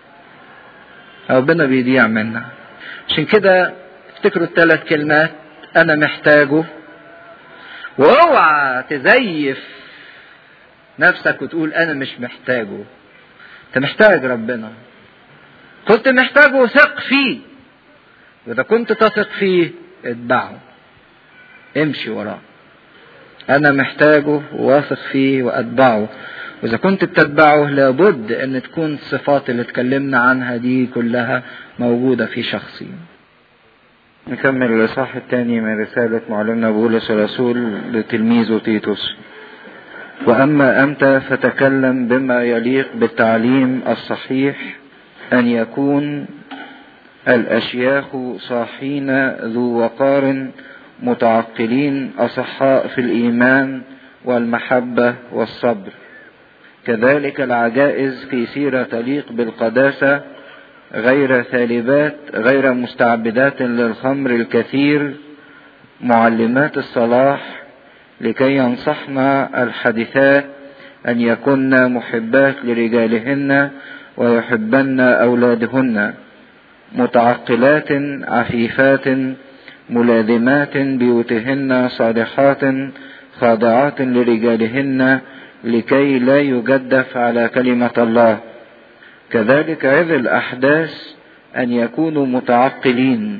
ربنا بيضيع منا عشان كده افتكروا الثلاث كلمات انا محتاجه واوعى تزيف نفسك وتقول انا مش محتاجه انت محتاج ربنا كنت محتاجه ثق فيه واذا كنت تثق فيه اتبعه امشي وراه انا محتاجه واثق فيه واتبعه واذا كنت بتتبعه لابد ان تكون الصفات اللي اتكلمنا عنها دي كلها موجوده في شخصي نكمل الإصحاح الثاني من رسالة معلمنا بولس الرسول لتلميذه تيتوس وأما أنت فتكلم بما يليق بالتعليم الصحيح أن يكون الأشياخ صاحين ذو وقار متعقلين أصحاء في الإيمان والمحبة والصبر كذلك العجائز في سيرة تليق بالقداسة غير ثالبات غير مستعبدات للخمر الكثير معلمات الصلاح لكي ينصحنا الحديثات أن يكن محبات لرجالهن ويحبن أولادهن متعقلات عفيفات ملازمات بيوتهن صالحات خاضعات لرجالهن لكي لا يجدف على كلمة الله كذلك عظ الأحداث أن يكونوا متعقلين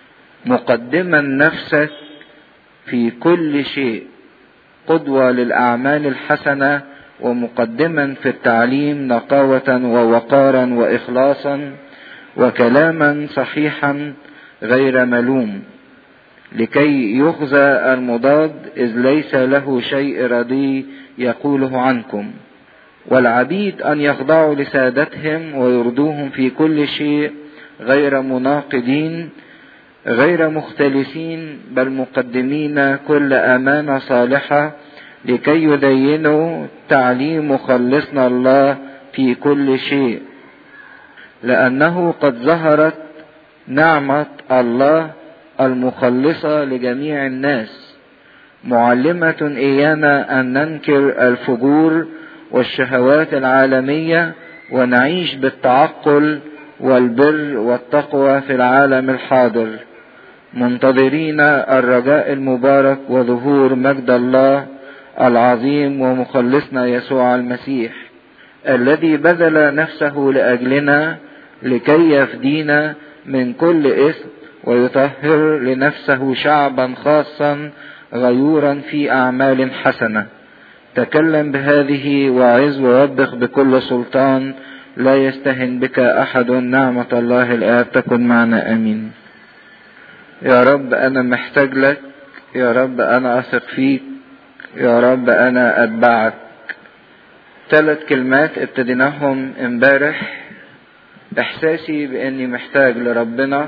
مقدما نفسك في كل شيء قدوة للأعمال الحسنة ومقدما في التعليم نقاوة ووقارا وإخلاصا وكلاما صحيحا غير ملوم لكي يخزى المضاد إذ ليس له شيء ردي يقوله عنكم والعبيد أن يخضعوا لسادتهم ويرضوهم في كل شيء غير مناقضين غير مختلسين بل مقدمين كل أمانة صالحة لكي يدينوا تعليم مخلصنا الله في كل شيء لأنه قد ظهرت نعمة الله المخلصة لجميع الناس معلمة إيانا أن ننكر الفجور والشهوات العالمية ونعيش بالتعقل والبر والتقوى في العالم الحاضر منتظرين الرجاء المبارك وظهور مجد الله العظيم ومخلصنا يسوع المسيح الذي بذل نفسه لاجلنا لكي يفدينا من كل اثم ويطهر لنفسه شعبا خاصا غيورا في اعمال حسنه تكلم بهذه وعظ ووبخ بكل سلطان لا يستهن بك احد نعمه الله الاب تكن معنا امين يا رب انا محتاج لك يا رب انا اثق فيك يا رب انا اتبعك ثلاث كلمات ابتديناهم امبارح احساسي باني محتاج لربنا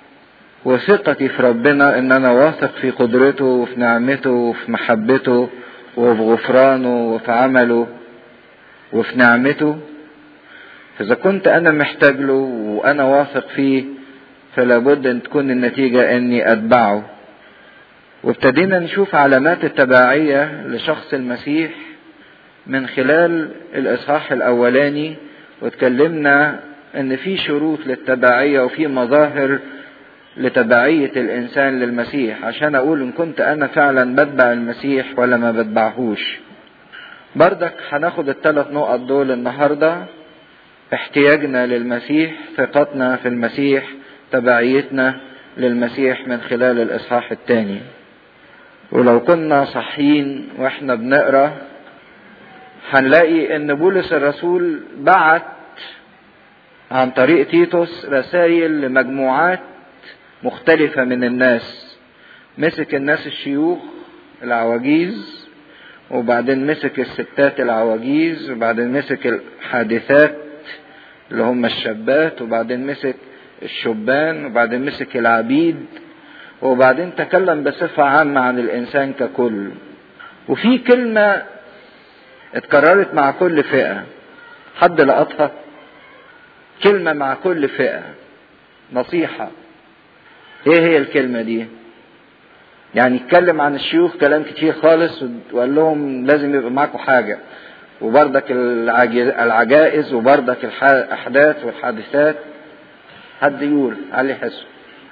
وثقتي في ربنا ان انا واثق في قدرته وفي نعمته وفي محبته وفي غفرانه وفي عمله وفي نعمته فاذا كنت انا محتاج له وانا واثق فيه فلا بد ان تكون النتيجة اني اتبعه وابتدينا نشوف علامات التبعية لشخص المسيح من خلال الاصحاح الاولاني واتكلمنا ان في شروط للتبعية وفي مظاهر لتبعية الانسان للمسيح عشان اقول ان كنت انا فعلا بتبع المسيح ولا ما بتبعهوش بردك هناخد الثلاث نقط دول النهاردة احتياجنا للمسيح ثقتنا في المسيح تبعيتنا للمسيح من خلال الاصحاح الثاني ولو كنا صحيين واحنا بنقرا هنلاقي ان بولس الرسول بعت عن طريق تيتوس رسائل لمجموعات مختلفة من الناس مسك الناس الشيوخ العواجيز وبعدين مسك الستات العواجيز وبعدين مسك الحادثات اللي هم الشابات وبعدين مسك الشبان وبعدين مسك العبيد وبعدين تكلم بصفة عامة عن الإنسان ككل وفي كلمة اتكررت مع كل فئة حد لقطها كلمة مع كل فئة نصيحة ايه هي الكلمة دي يعني اتكلم عن الشيوخ كلام كتير خالص وقال لهم لازم يبقى معاكم حاجة وبردك العجائز وبردك الأحداث والحادثات حد يقول علي حسن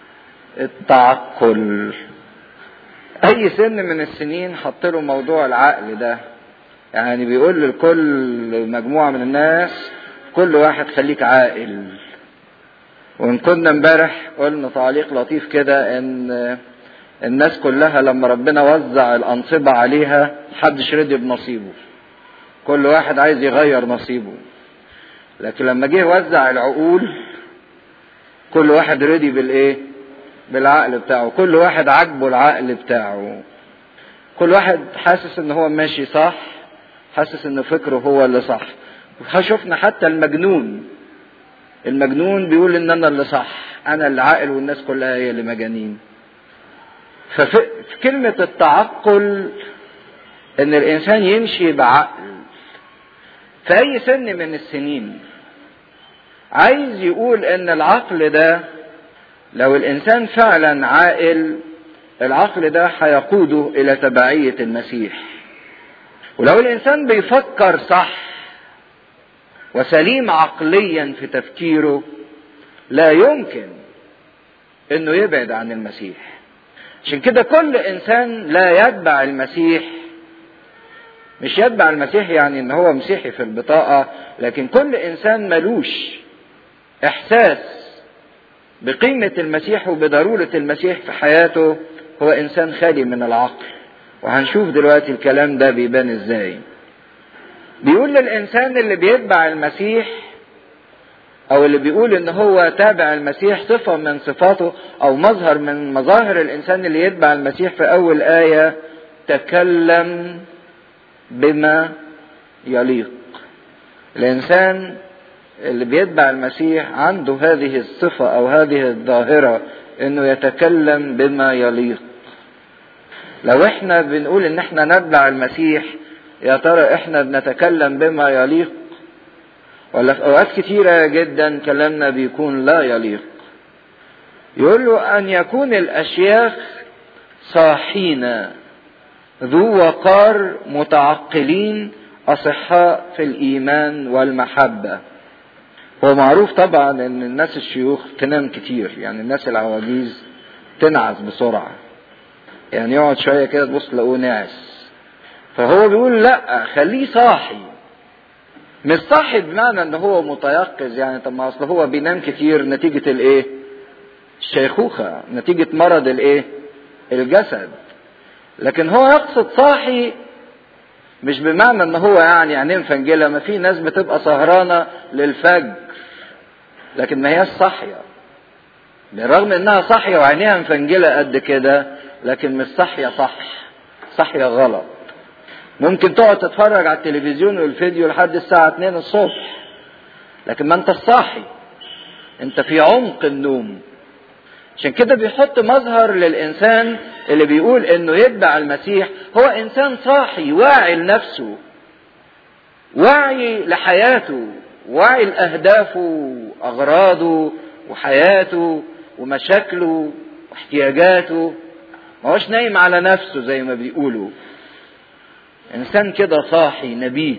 التعقل اي سن من السنين حط له موضوع العقل ده يعني بيقول لكل مجموعة من الناس كل واحد خليك عاقل وان كنا امبارح قلنا تعليق لطيف كده ان الناس كلها لما ربنا وزع الانصبة عليها محدش رضي بنصيبه كل واحد عايز يغير نصيبه لكن لما جه وزع العقول كل واحد رضي بالايه بالعقل بتاعه كل واحد عاجبه العقل بتاعه كل واحد حاسس ان هو ماشي صح حاسس ان فكره هو اللي صح شفنا حتى المجنون المجنون بيقول ان انا اللي صح انا اللي عاقل والناس كلها هي اللي مجانين ففي كلمة التعقل ان الانسان يمشي بعقل في اي سن من السنين عايز يقول ان العقل ده لو الانسان فعلا عاقل العقل ده هيقوده الى تبعية المسيح ولو الانسان بيفكر صح وسليم عقليا في تفكيره لا يمكن انه يبعد عن المسيح عشان كده كل انسان لا يتبع المسيح مش يتبع المسيح يعني ان هو مسيحي في البطاقة لكن كل انسان ملوش احساس بقيمة المسيح وبضرورة المسيح في حياته هو انسان خالي من العقل وهنشوف دلوقتي الكلام ده بيبان ازاي بيقول للانسان اللي بيتبع المسيح او اللي بيقول ان هو تابع المسيح صفة من صفاته او مظهر من مظاهر الانسان اللي يتبع المسيح في اول آية تكلم بما يليق الانسان اللي بيتبع المسيح عنده هذه الصفة او هذه الظاهرة انه يتكلم بما يليق لو احنا بنقول ان احنا نتبع المسيح يا ترى احنا بنتكلم بما يليق ولا في اوقات كتيرة جدا كلامنا بيكون لا يليق يقول له ان يكون الاشياخ صاحين ذو وقار متعقلين اصحاء في الايمان والمحبة هو معروف طبعا ان الناس الشيوخ تنام كتير يعني الناس العواجيز تنعس بسرعة يعني يقعد شوية كده تبص تلاقوه ناعس فهو بيقول لا خليه صاحي مش صاحي بمعنى ان هو متيقظ يعني طب ما اصل هو بينام كتير نتيجة الايه الشيخوخة نتيجة مرض الايه الجسد لكن هو يقصد صاحي مش بمعنى ان هو يعني عينين فنجلة ما في ناس بتبقى سهرانة للفجر لكن ما هياش صاحية بالرغم انها صاحية وعينيها مفنجلة قد كده لكن مش صاحية صح صاحية غلط ممكن تقعد تتفرج على التلفزيون والفيديو لحد الساعة 2 الصبح لكن ما انت صاحي انت في عمق النوم عشان كده بيحط مظهر للإنسان اللي بيقول إنه يتبع المسيح هو إنسان صاحي واعي لنفسه واعي لحياته واعي لأهدافه وأغراضه وحياته ومشاكله واحتياجاته ما هوش نايم على نفسه زي ما بيقولوا إنسان كده صاحي نبيه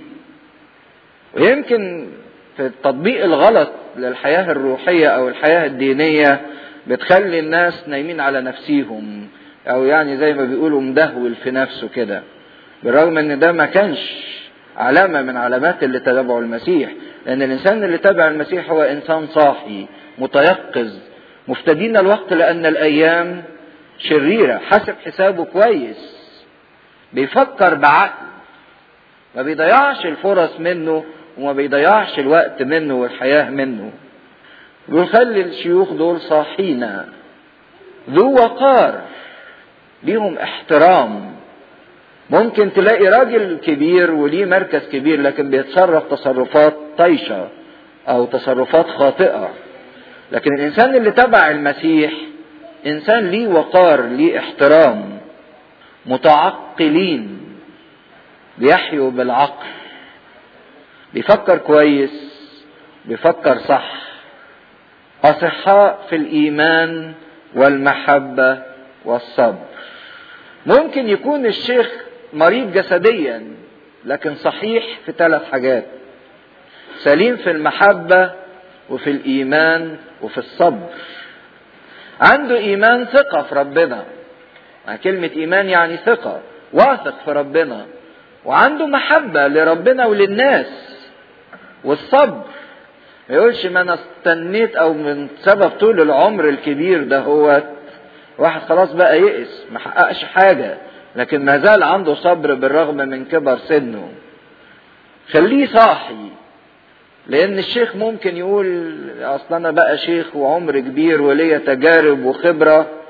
ويمكن في التطبيق الغلط للحياة الروحية أو الحياة الدينية بتخلي الناس نايمين على نفسيهم او يعني زي ما بيقولوا مدهول في نفسه كده بالرغم ان ده ما كانش علامة من علامات اللي تبعوا المسيح لان الانسان اللي تبع المسيح هو انسان صاحي متيقظ مفتدين الوقت لان الايام شريرة حسب حسابه كويس بيفكر بعقل ما بيضيعش الفرص منه وما بيضيعش الوقت منه والحياة منه بيخلي الشيوخ دول صاحين ذو وقار ليهم احترام ممكن تلاقي راجل كبير وليه مركز كبير لكن بيتصرف تصرفات طيشة او تصرفات خاطئة لكن الانسان اللي تبع المسيح انسان ليه وقار ليه احترام متعقلين بيحيوا بالعقل بيفكر كويس بيفكر صح أصحاء في الإيمان والمحبة والصبر. ممكن يكون الشيخ مريض جسديا لكن صحيح في ثلاث حاجات. سليم في المحبة وفي الإيمان وفي الصبر. عنده إيمان ثقة في ربنا. كلمة إيمان يعني ثقة، واثق في ربنا. وعنده محبة لربنا وللناس. والصبر ما يقولش ما انا استنيت او من سبب طول العمر الكبير ده هو واحد خلاص بقى يئس ما حققش حاجة لكن ما زال عنده صبر بالرغم من كبر سنه خليه صاحي لان الشيخ ممكن يقول اصل انا بقى شيخ وعمر كبير وليا تجارب وخبرة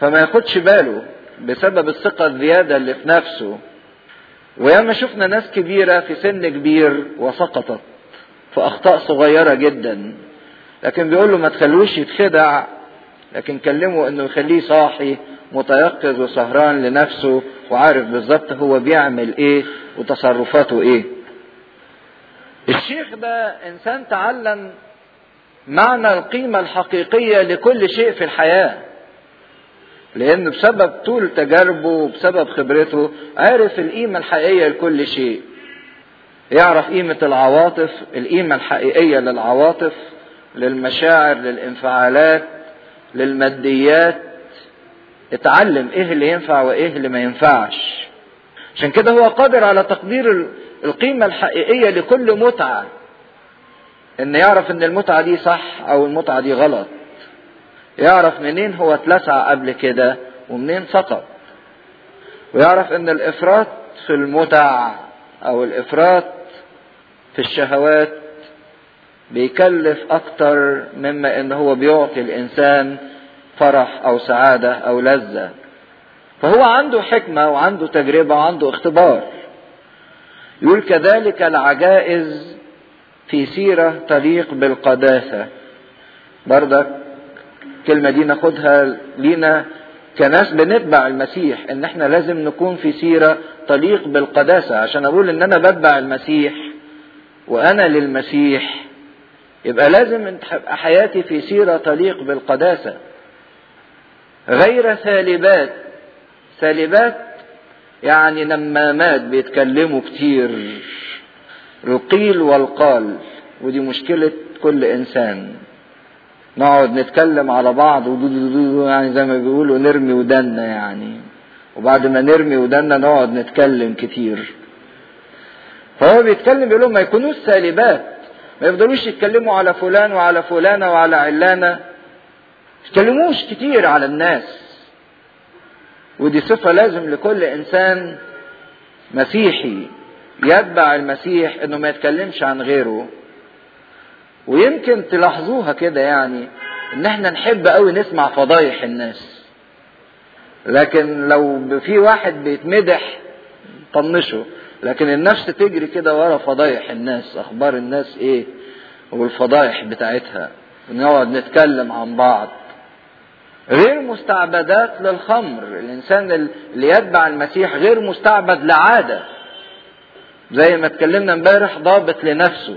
فما ياخدش باله بسبب الثقة الزيادة اللي في نفسه وياما شفنا ناس كبيرة في سن كبير وسقطت في أخطاء صغيرة جدا لكن بيقول له ما تخلوش يتخدع لكن كلمه انه يخليه صاحي متيقظ وسهران لنفسه وعارف بالظبط هو بيعمل ايه وتصرفاته ايه الشيخ ده انسان تعلم معنى القيمة الحقيقية لكل شيء في الحياة لأن بسبب طول تجاربه وبسبب خبرته عرف القيمة الحقيقية لكل شيء يعرف قيمة العواطف القيمة الحقيقية للعواطف للمشاعر للانفعالات للماديات اتعلم ايه اللي ينفع وايه اللي ما ينفعش عشان كده هو قادر على تقدير القيمة الحقيقية لكل متعة ان يعرف ان المتعة دي صح او المتعة دي غلط يعرف منين هو اتلسع قبل كده ومنين سقط ويعرف ان الافراط في المتع او الافراط في الشهوات بيكلف اكتر مما ان هو بيعطي الانسان فرح او سعادة او لذة فهو عنده حكمة وعنده تجربة وعنده اختبار يقول كذلك العجائز في سيرة تليق بالقداسة بردك الكلمة دي ناخدها لينا كناس بنتبع المسيح ان احنا لازم نكون في سيرة تليق بالقداسة عشان اقول ان انا بتبع المسيح وانا للمسيح يبقى لازم تبقى حياتي في سيرة تليق بالقداسة غير سالبات سالبات يعني نمامات بيتكلموا كتير القيل والقال ودي مشكلة كل إنسان نقعد نتكلم على بعض يعني زي ما بيقولوا نرمي ودنا يعني وبعد ما نرمي ودنا نقعد نتكلم كتير فهو بيتكلم بيقول لهم ما يكونوش سالبات ما يفضلوش يتكلموا على فلان وعلى فلانة وعلى علانة يتكلموش كتير على الناس ودي صفة لازم لكل إنسان مسيحي يتبع المسيح إنه ما يتكلمش عن غيره ويمكن تلاحظوها كده يعني إن إحنا نحب قوي نسمع فضايح الناس لكن لو في واحد بيتمدح طنشه لكن النفس تجري كده ورا فضايح الناس اخبار الناس ايه والفضايح بتاعتها ونقعد نتكلم عن بعض غير مستعبدات للخمر الانسان اللي يتبع المسيح غير مستعبد لعاده زي ما اتكلمنا امبارح ضابط لنفسه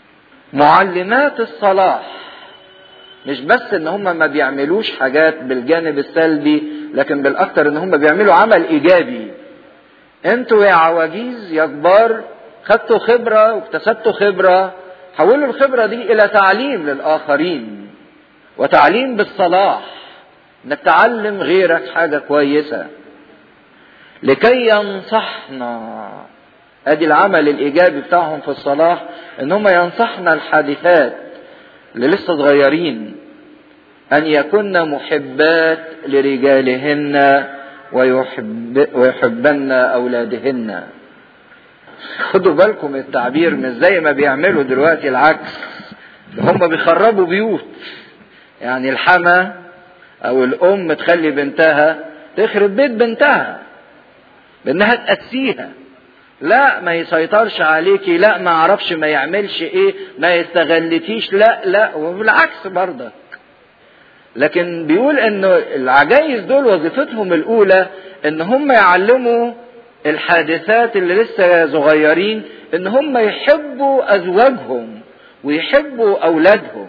معلمات الصلاح مش بس ان هم ما بيعملوش حاجات بالجانب السلبي لكن بالاكثر ان هم بيعملوا عمل ايجابي انتوا يا عواجيز يا كبار خدتوا خبرة واكتسبتوا خبرة حولوا الخبرة دي إلى تعليم للآخرين وتعليم بالصلاح انك تعلم غيرك حاجة كويسة لكي ينصحنا ادي العمل الايجابي بتاعهم في الصلاح ان هم ينصحنا الحادثات اللي لسه صغيرين ان يكن محبات لرجالهن ويحب ويحبن اولادهن خدوا بالكم التعبير مش زي ما بيعملوا دلوقتي العكس هم بيخربوا بيوت يعني الحما او الام تخلي بنتها تخرب بيت بنتها بانها تأسيها لا ما يسيطرش عليكي لا ما عرفش ما يعملش ايه ما يستغلتيش لا لا وبالعكس برضك لكن بيقول انه العجايز دول وظيفتهم الاولى ان هم يعلموا الحادثات اللي لسه صغيرين ان هم يحبوا ازواجهم ويحبوا اولادهم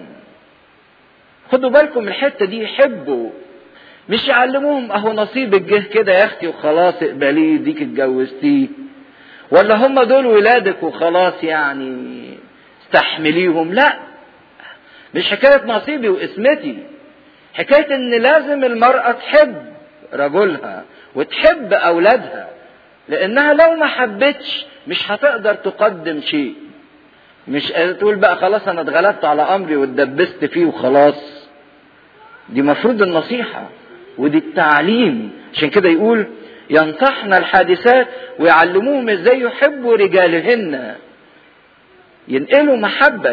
خدوا بالكم الحته دي يحبوا مش يعلموهم اهو نصيبك جه كده يا اختي وخلاص اقبليه ديك اتجوزتيه ولا هم دول ولادك وخلاص يعني استحمليهم لا مش حكايه نصيبي واسمتي حكايه ان لازم المراه تحب رجلها وتحب اولادها لانها لو ما حبتش مش هتقدر تقدم شيء مش تقول بقى خلاص انا اتغلبت على امري واتدبست فيه وخلاص دي مفروض النصيحه ودي التعليم عشان كده يقول ينصحنا الحادثات ويعلموهم ازاي يحبوا رجالهن ينقلوا محبه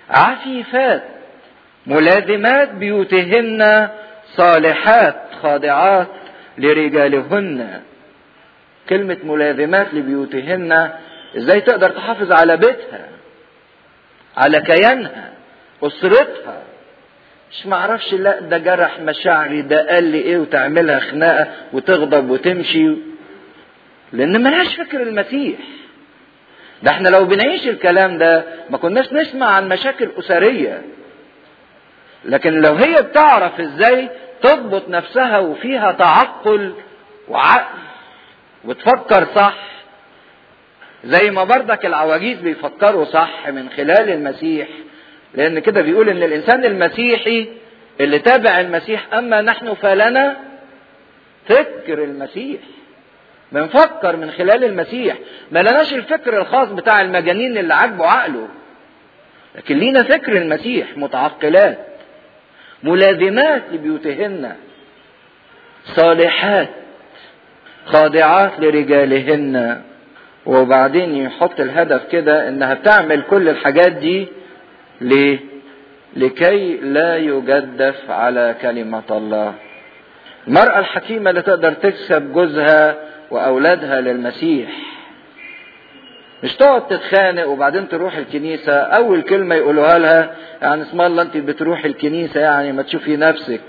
عفيفات ملازمات بيوتهن صالحات خاضعات لرجالهن كلمة ملازمات لبيوتهن ازاي تقدر تحافظ على بيتها على كيانها اسرتها مش معرفش لا ده جرح مشاعري ده قال لي ايه وتعملها خناقه وتغضب وتمشي لان ملهاش فكر المسيح ده احنا لو بنعيش الكلام ده ما كناش نسمع عن مشاكل اسريه لكن لو هي بتعرف ازاي تضبط نفسها وفيها تعقل وعقل وتفكر صح زي ما بردك العواجيز بيفكروا صح من خلال المسيح لان كده بيقول ان الانسان المسيحي اللي تابع المسيح اما نحن فلنا فكر المسيح بنفكر من خلال المسيح ما لناش الفكر الخاص بتاع المجانين اللي عاجبه عقله لكن لينا فكر المسيح متعقلات ملازمات لبيوتهن صالحات خاضعات لرجالهن وبعدين يحط الهدف كده انها بتعمل كل الحاجات دي ليه لكي لا يجدف على كلمة الله المرأة الحكيمة اللي تقدر تكسب جوزها وأولادها للمسيح مش تقعد تتخانق وبعدين تروح الكنيسة أول كلمة يقولوها لها يعني اسم الله أنت بتروح الكنيسة يعني ما تشوفي نفسك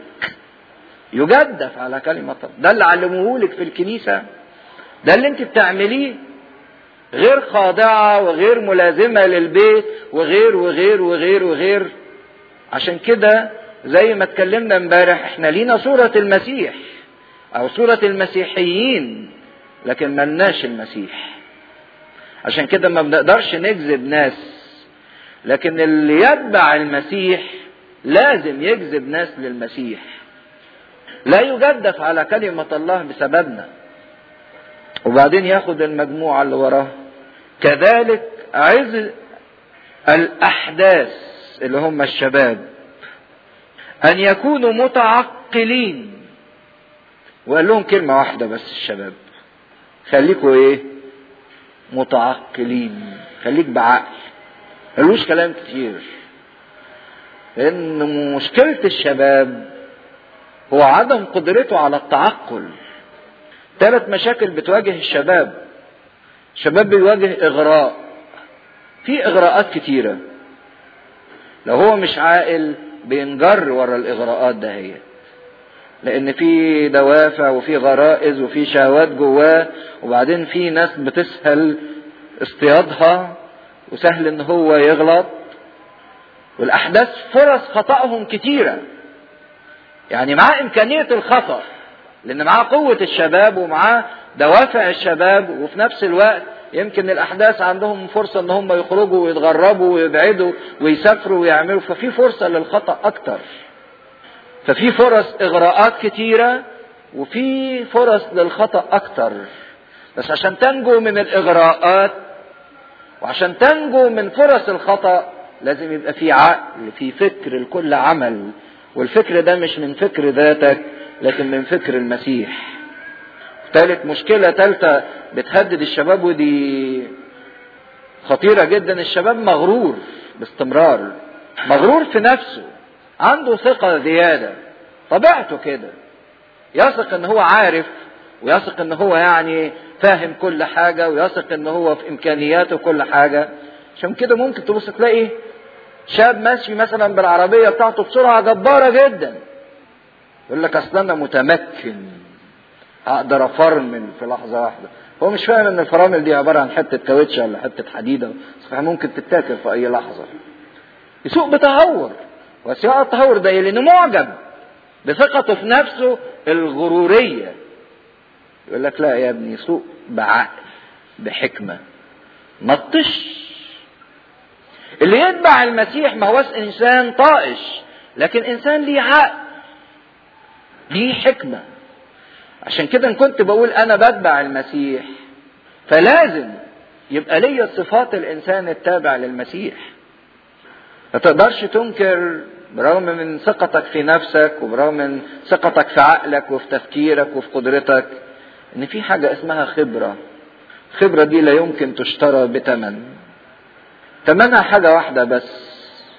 يجدف على كلمة الله ده اللي علموهولك في الكنيسة ده اللي أنت بتعمليه غير خاضعة وغير ملازمة للبيت وغير وغير وغير وغير عشان كده زي ما اتكلمنا امبارح احنا لينا صورة المسيح او صورة المسيحيين لكن ملناش المسيح عشان كده ما بنقدرش نجذب ناس لكن اللي يتبع المسيح لازم يجذب ناس للمسيح لا يجدف على كلمة الله بسببنا وبعدين ياخد المجموعة اللي وراه كذلك عز الأحداث اللي هم الشباب أن يكونوا متعقلين وقال لهم كلمة واحدة بس الشباب خليكوا إيه متعقلين خليك بعقل ملوش كلام كتير لأن مشكلة الشباب هو عدم قدرته على التعقل ثلاث مشاكل بتواجه الشباب الشباب بيواجه اغراء في اغراءات كتيرة لو هو مش عاقل بينجر ورا الاغراءات دهيت لان في دوافع وفي غرائز وفي شهوات جواه وبعدين في ناس بتسهل اصطيادها وسهل ان هو يغلط والاحداث فرص خطأهم كتيرة يعني معاه امكانية الخطأ لان معاه قوة الشباب ومعاه دوافع الشباب وفي نفس الوقت يمكن الاحداث عندهم فرصة ان هم يخرجوا ويتغربوا ويبعدوا ويسافروا ويعملوا ففي فرصة للخطأ اكتر ففي فرص اغراءات كتيرة وفي فرص للخطأ اكتر بس عشان تنجو من الاغراءات وعشان تنجو من فرص الخطأ لازم يبقى في عقل في فكر لكل عمل والفكر ده مش من فكر ذاتك لكن من فكر المسيح ثالث مشكلة ثالثة بتهدد الشباب ودي خطيرة جدا الشباب مغرور باستمرار مغرور في نفسه عنده ثقة زيادة طبيعته كده يثق ان هو عارف ويثق ان هو يعني فاهم كل حاجة ويثق ان هو في امكانياته كل حاجة عشان كده ممكن تبص تلاقي شاب ماشي مثلا بالعربية بتاعته بسرعة جبارة جدا يقول لك اصل انا متمكن اقدر افرمل في لحظه واحده هو مش فاهم ان الفرامل دي عباره عن حته كاوتش ولا حته حديده صحيح ممكن تتاكل في اي لحظه يسوق بتهور وسياق التهور ده لانه معجب بثقته في نفسه الغروريه يقول لك لا يا ابني سوق بعقل بحكمه ما تطش اللي يتبع المسيح ما هوش انسان طائش لكن انسان ليه عقل ليه حكمة عشان كده ان كنت بقول انا بتبع المسيح فلازم يبقى ليا صفات الانسان التابع للمسيح ما تقدرش تنكر برغم من ثقتك في نفسك وبرغم من ثقتك في عقلك وفي تفكيرك وفي قدرتك ان في حاجة اسمها خبرة الخبرة دي لا يمكن تشترى بثمن ثمنها حاجة واحدة بس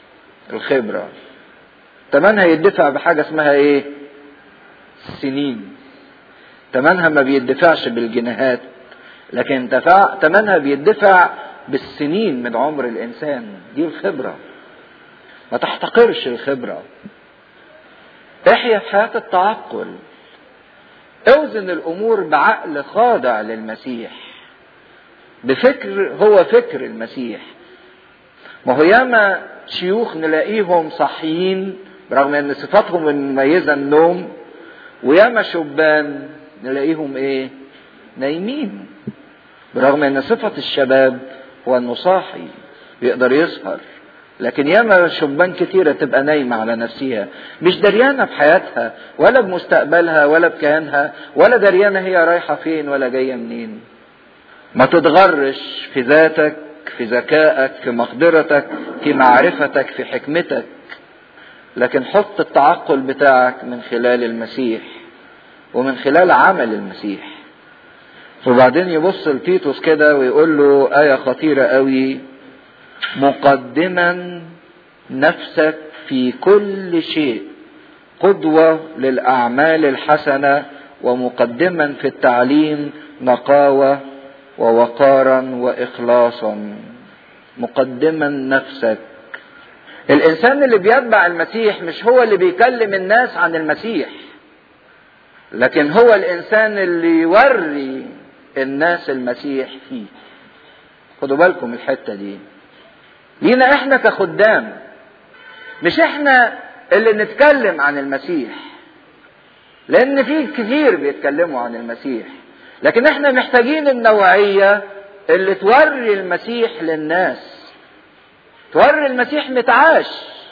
الخبرة تمنها يدفع بحاجة اسمها ايه سنين تمنها ما بيدفعش بالجنيهات لكن دفع تمنها بيدفع بالسنين من عمر الانسان دي الخبرة ما تحتقرش الخبرة احيا في حياة التعقل اوزن الامور بعقل خاضع للمسيح بفكر هو فكر المسيح ما هو ياما شيوخ نلاقيهم صحيين برغم ان صفاتهم المميزة النوم وياما شبان نلاقيهم ايه نايمين برغم ان صفة الشباب هو انه صاحي بيقدر يسهر لكن ياما شبان كتيرة تبقى نايمة على نفسها مش دريانة بحياتها ولا بمستقبلها ولا بكيانها ولا دريانة هي رايحة فين ولا جاية منين ما تتغرش في ذاتك في ذكائك في مقدرتك في معرفتك في حكمتك لكن حط التعقل بتاعك من خلال المسيح ومن خلال عمل المسيح وبعدين يبص لتيتوس كده ويقول له آية خطيرة قوي مقدما نفسك في كل شيء قدوة للأعمال الحسنة ومقدما في التعليم نقاوة ووقارا وإخلاصا مقدما نفسك الإنسان اللي بيتبع المسيح مش هو اللي بيكلم الناس عن المسيح لكن هو الإنسان اللي يوري الناس المسيح فيه خدوا بالكم الحتة دي لينا احنا كخدام مش احنا اللي نتكلم عن المسيح لان في كتير بيتكلموا عن المسيح لكن احنا محتاجين النوعية اللي توري المسيح للناس توري المسيح متعاش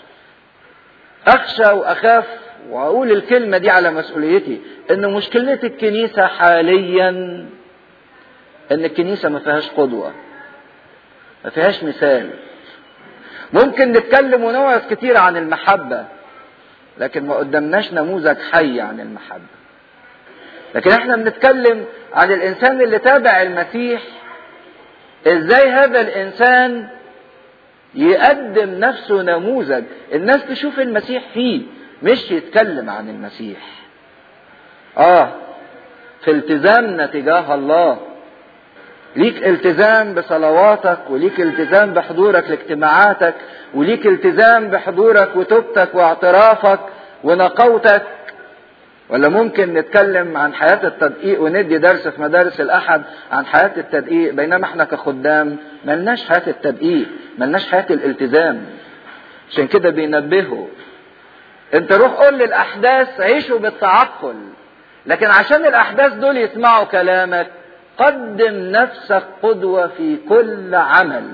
اخشى واخاف واقول الكلمة دي على مسؤوليتي ان مشكلة الكنيسة حاليا ان الكنيسة ما فيهاش قدوة ما فيهاش مثال ممكن نتكلم ونوعظ كتير عن المحبة لكن ما قدمناش نموذج حي عن المحبة لكن احنا بنتكلم عن الانسان اللي تابع المسيح ازاي هذا الانسان يقدم نفسه نموذج الناس تشوف المسيح فيه مش يتكلم عن المسيح اه في التزامنا تجاه الله ليك التزام بصلواتك وليك التزام بحضورك لاجتماعاتك وليك التزام بحضورك وتوبتك واعترافك ونقوتك ولا ممكن نتكلم عن حياة التدقيق وندي درس في مدارس الأحد عن حياة التدقيق بينما احنا كخدام ملناش حياة التدقيق ملناش حياة الالتزام عشان كده بينبهوا انت روح قول للأحداث عيشوا بالتعقل لكن عشان الأحداث دول يسمعوا كلامك قدم نفسك قدوة في كل عمل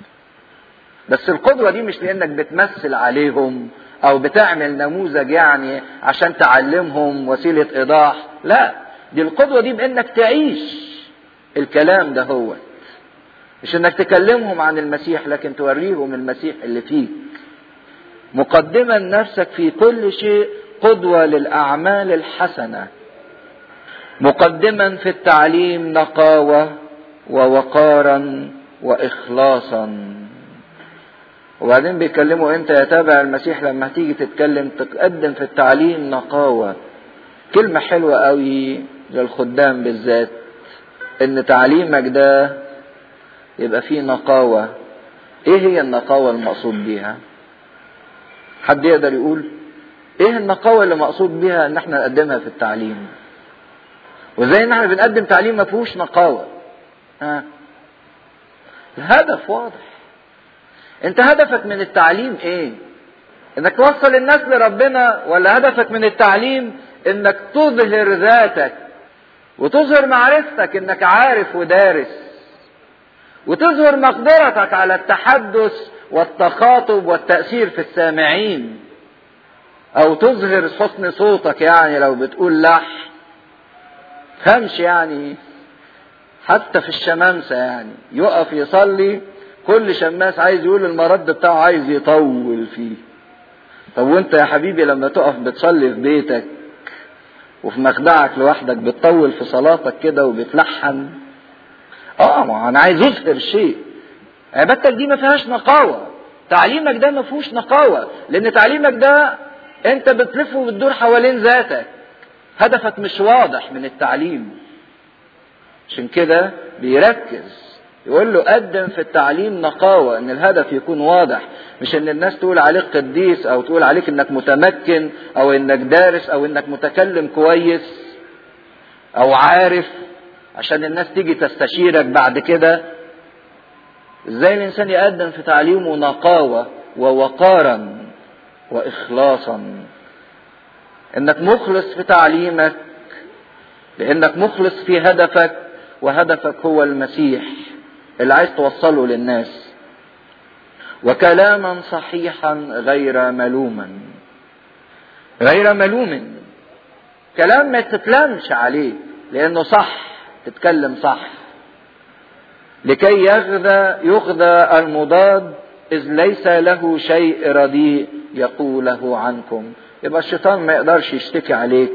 بس القدوة دي مش لأنك بتمثل عليهم أو بتعمل نموذج يعني عشان تعلمهم وسيلة إيضاح لا دي القدوة دي بأنك تعيش الكلام ده هو مش انك تكلمهم عن المسيح لكن توريهم المسيح اللي فيك مقدما نفسك في كل شيء قدوة للأعمال الحسنة مقدما في التعليم نقاوة ووقارا وإخلاصا وبعدين بيكلموا انت يا تابع المسيح لما تيجي تتكلم تقدم في التعليم نقاوة كلمة حلوة قوي للخدام بالذات ان تعليمك ده يبقى فيه نقاوة ايه هي النقاوة المقصود بيها حد يقدر يقول ايه النقاوة اللي مقصود بيها ان احنا نقدمها في التعليم وازاي ان احنا بنقدم تعليم ما فيهوش نقاوة ها الهدف واضح انت هدفك من التعليم ايه انك توصل الناس لربنا ولا هدفك من التعليم انك تظهر ذاتك وتظهر معرفتك انك عارف ودارس وتظهر مقدرتك على التحدث والتخاطب والتأثير في السامعين او تظهر حسن صوتك يعني لو بتقول لح فهمش يعني حتى في الشمامسة يعني يقف يصلي كل شماس عايز يقول المرد بتاعه عايز يطول فيه طب وانت يا حبيبي لما تقف بتصلي في بيتك وفي مخدعك لوحدك بتطول في صلاتك كده وبتلحن اه ما انا عايز اظهر شيء عبادتك دي ما فيهاش نقاوة تعليمك ده ما فيهوش نقاوة لان تعليمك ده انت بتلف وبتدور حوالين ذاتك هدفك مش واضح من التعليم عشان كده بيركز يقول له قدم في التعليم نقاوة ان الهدف يكون واضح مش ان الناس تقول عليك قديس او تقول عليك انك متمكن او انك دارس او انك متكلم كويس او عارف عشان الناس تيجي تستشيرك بعد كده ازاي الانسان يقدم في تعليمه نقاوة ووقارا واخلاصا انك مخلص في تعليمك لانك مخلص في هدفك وهدفك هو المسيح اللي عايز توصله للناس وكلاما صحيحا غير ملوما غير ملوم كلام ما تتلامش عليه لانه صح تتكلم صح لكي يغذى يغذى المضاد اذ ليس له شيء رديء يقوله عنكم يبقى الشيطان ما يقدرش يشتكي عليك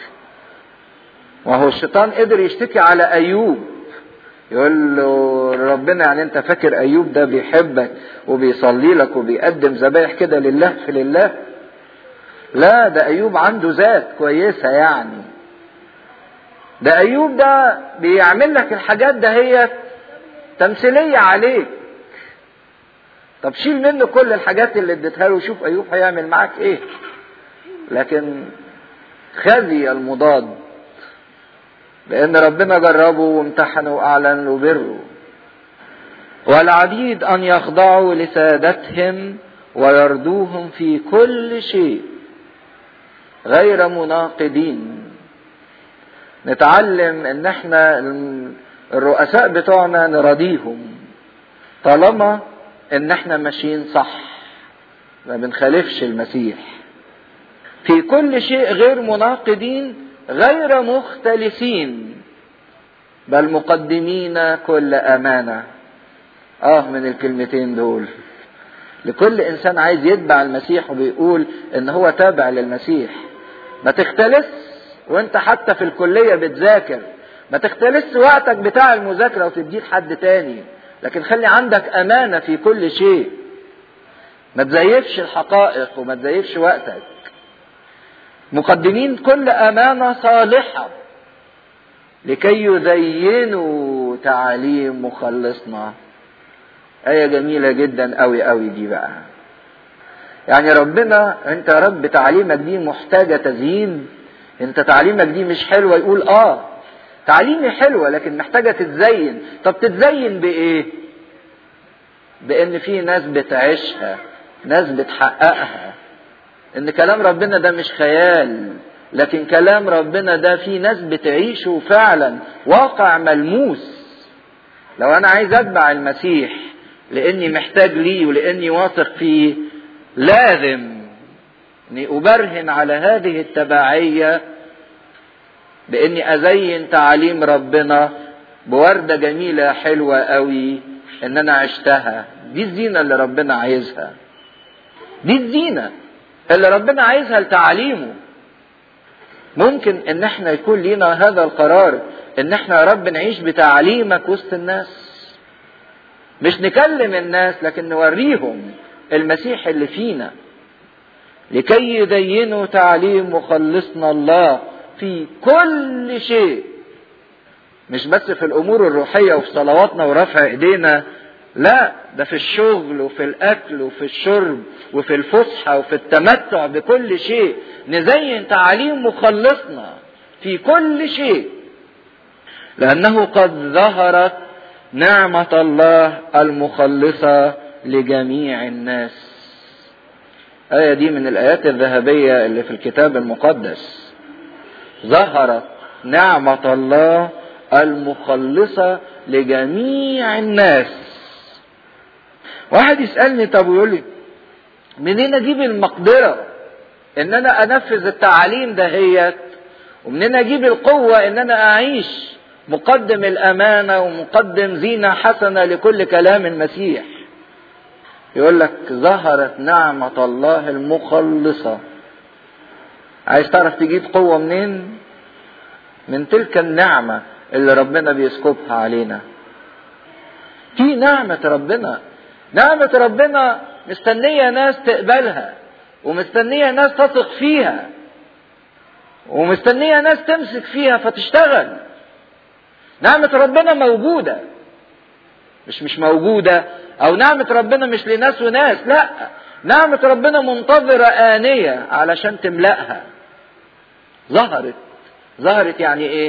وهو الشيطان قدر يشتكي على ايوب يقول له ربنا يعني انت فاكر ايوب ده بيحبك وبيصلي لك وبيقدم ذبايح كده لله في لله لا ده ايوب عنده ذات كويسه يعني ده ايوب ده بيعمل لك الحاجات ده هي تمثيليه عليك طب شيل منه كل الحاجات اللي اديتها له وشوف ايوب هيعمل معاك ايه لكن خزي المضاد لأن ربنا جربه وامتحنه وأعلن له بره والعبيد أن يخضعوا لسادتهم ويرضوهم في كل شيء غير مناقضين نتعلم ان احنا الرؤساء بتوعنا نراضيهم طالما ان احنا ماشيين صح ما بنخالفش المسيح في كل شيء غير مناقضين غير مختلفين بل مقدمين كل امانه اه من الكلمتين دول لكل انسان عايز يتبع المسيح وبيقول ان هو تابع للمسيح ما تختلس وانت حتى في الكليه بتذاكر ما تختلس وقتك بتاع المذاكره وتديه لحد تاني لكن خلي عندك امانه في كل شيء ما تزيفش الحقائق وما تزيفش وقتك مقدمين كل امانه صالحه لكي يزينوا تعاليم مخلصنا آية جميلة جدا أوي أوي دي بقى. يعني ربنا أنت يا رب تعليمك دي محتاجة تزيين، أنت تعليمك دي مش حلوة يقول آه. تعليمي حلوة لكن محتاجة تتزين، طب تتزين بإيه؟ بإن في ناس بتعيشها، ناس بتحققها. إن كلام ربنا ده مش خيال، لكن كلام ربنا ده في ناس بتعيشه فعلا واقع ملموس. لو أنا عايز أتبع المسيح لاني محتاج ليه ولاني واثق فيه لازم اني ابرهن على هذه التبعيه باني ازين تعاليم ربنا بورده جميله حلوه قوي ان انا عشتها دي الزينه اللي ربنا عايزها دي الزينه اللي ربنا عايزها لتعاليمه ممكن ان احنا يكون لينا هذا القرار ان احنا يا رب نعيش بتعليمك وسط الناس مش نكلم الناس لكن نوريهم المسيح اللي فينا لكي يدينوا تعليم مخلصنا الله في كل شيء مش بس في الامور الروحيه وفي صلواتنا ورفع ايدينا لا ده في الشغل وفي الاكل وفي الشرب وفي الفسحه وفي التمتع بكل شيء نزين تعاليم مخلصنا في كل شيء لانه قد ظهرت نعمة الله المخلصة لجميع الناس. آية دي من الآيات الذهبية اللي في الكتاب المقدس. ظهرت نعمة الله المخلصة لجميع الناس. واحد يسألني طب ويقول لي منين أجيب المقدرة إن أنا أنفذ التعاليم دهيت ومنين أجيب القوة إن أنا أعيش مقدم الأمانة ومقدم زينة حسنة لكل كلام المسيح يقول لك ظهرت نعمة الله المخلصة عايز تعرف تجيب قوة منين من تلك النعمة اللي ربنا بيسكبها علينا في نعمة ربنا نعمة ربنا مستنية ناس تقبلها ومستنية ناس تثق فيها ومستنية ناس تمسك فيها فتشتغل نعمة ربنا موجودة مش مش موجودة أو نعمة ربنا مش لناس وناس لا نعمة ربنا منتظرة آنية علشان تملأها ظهرت ظهرت يعني ايه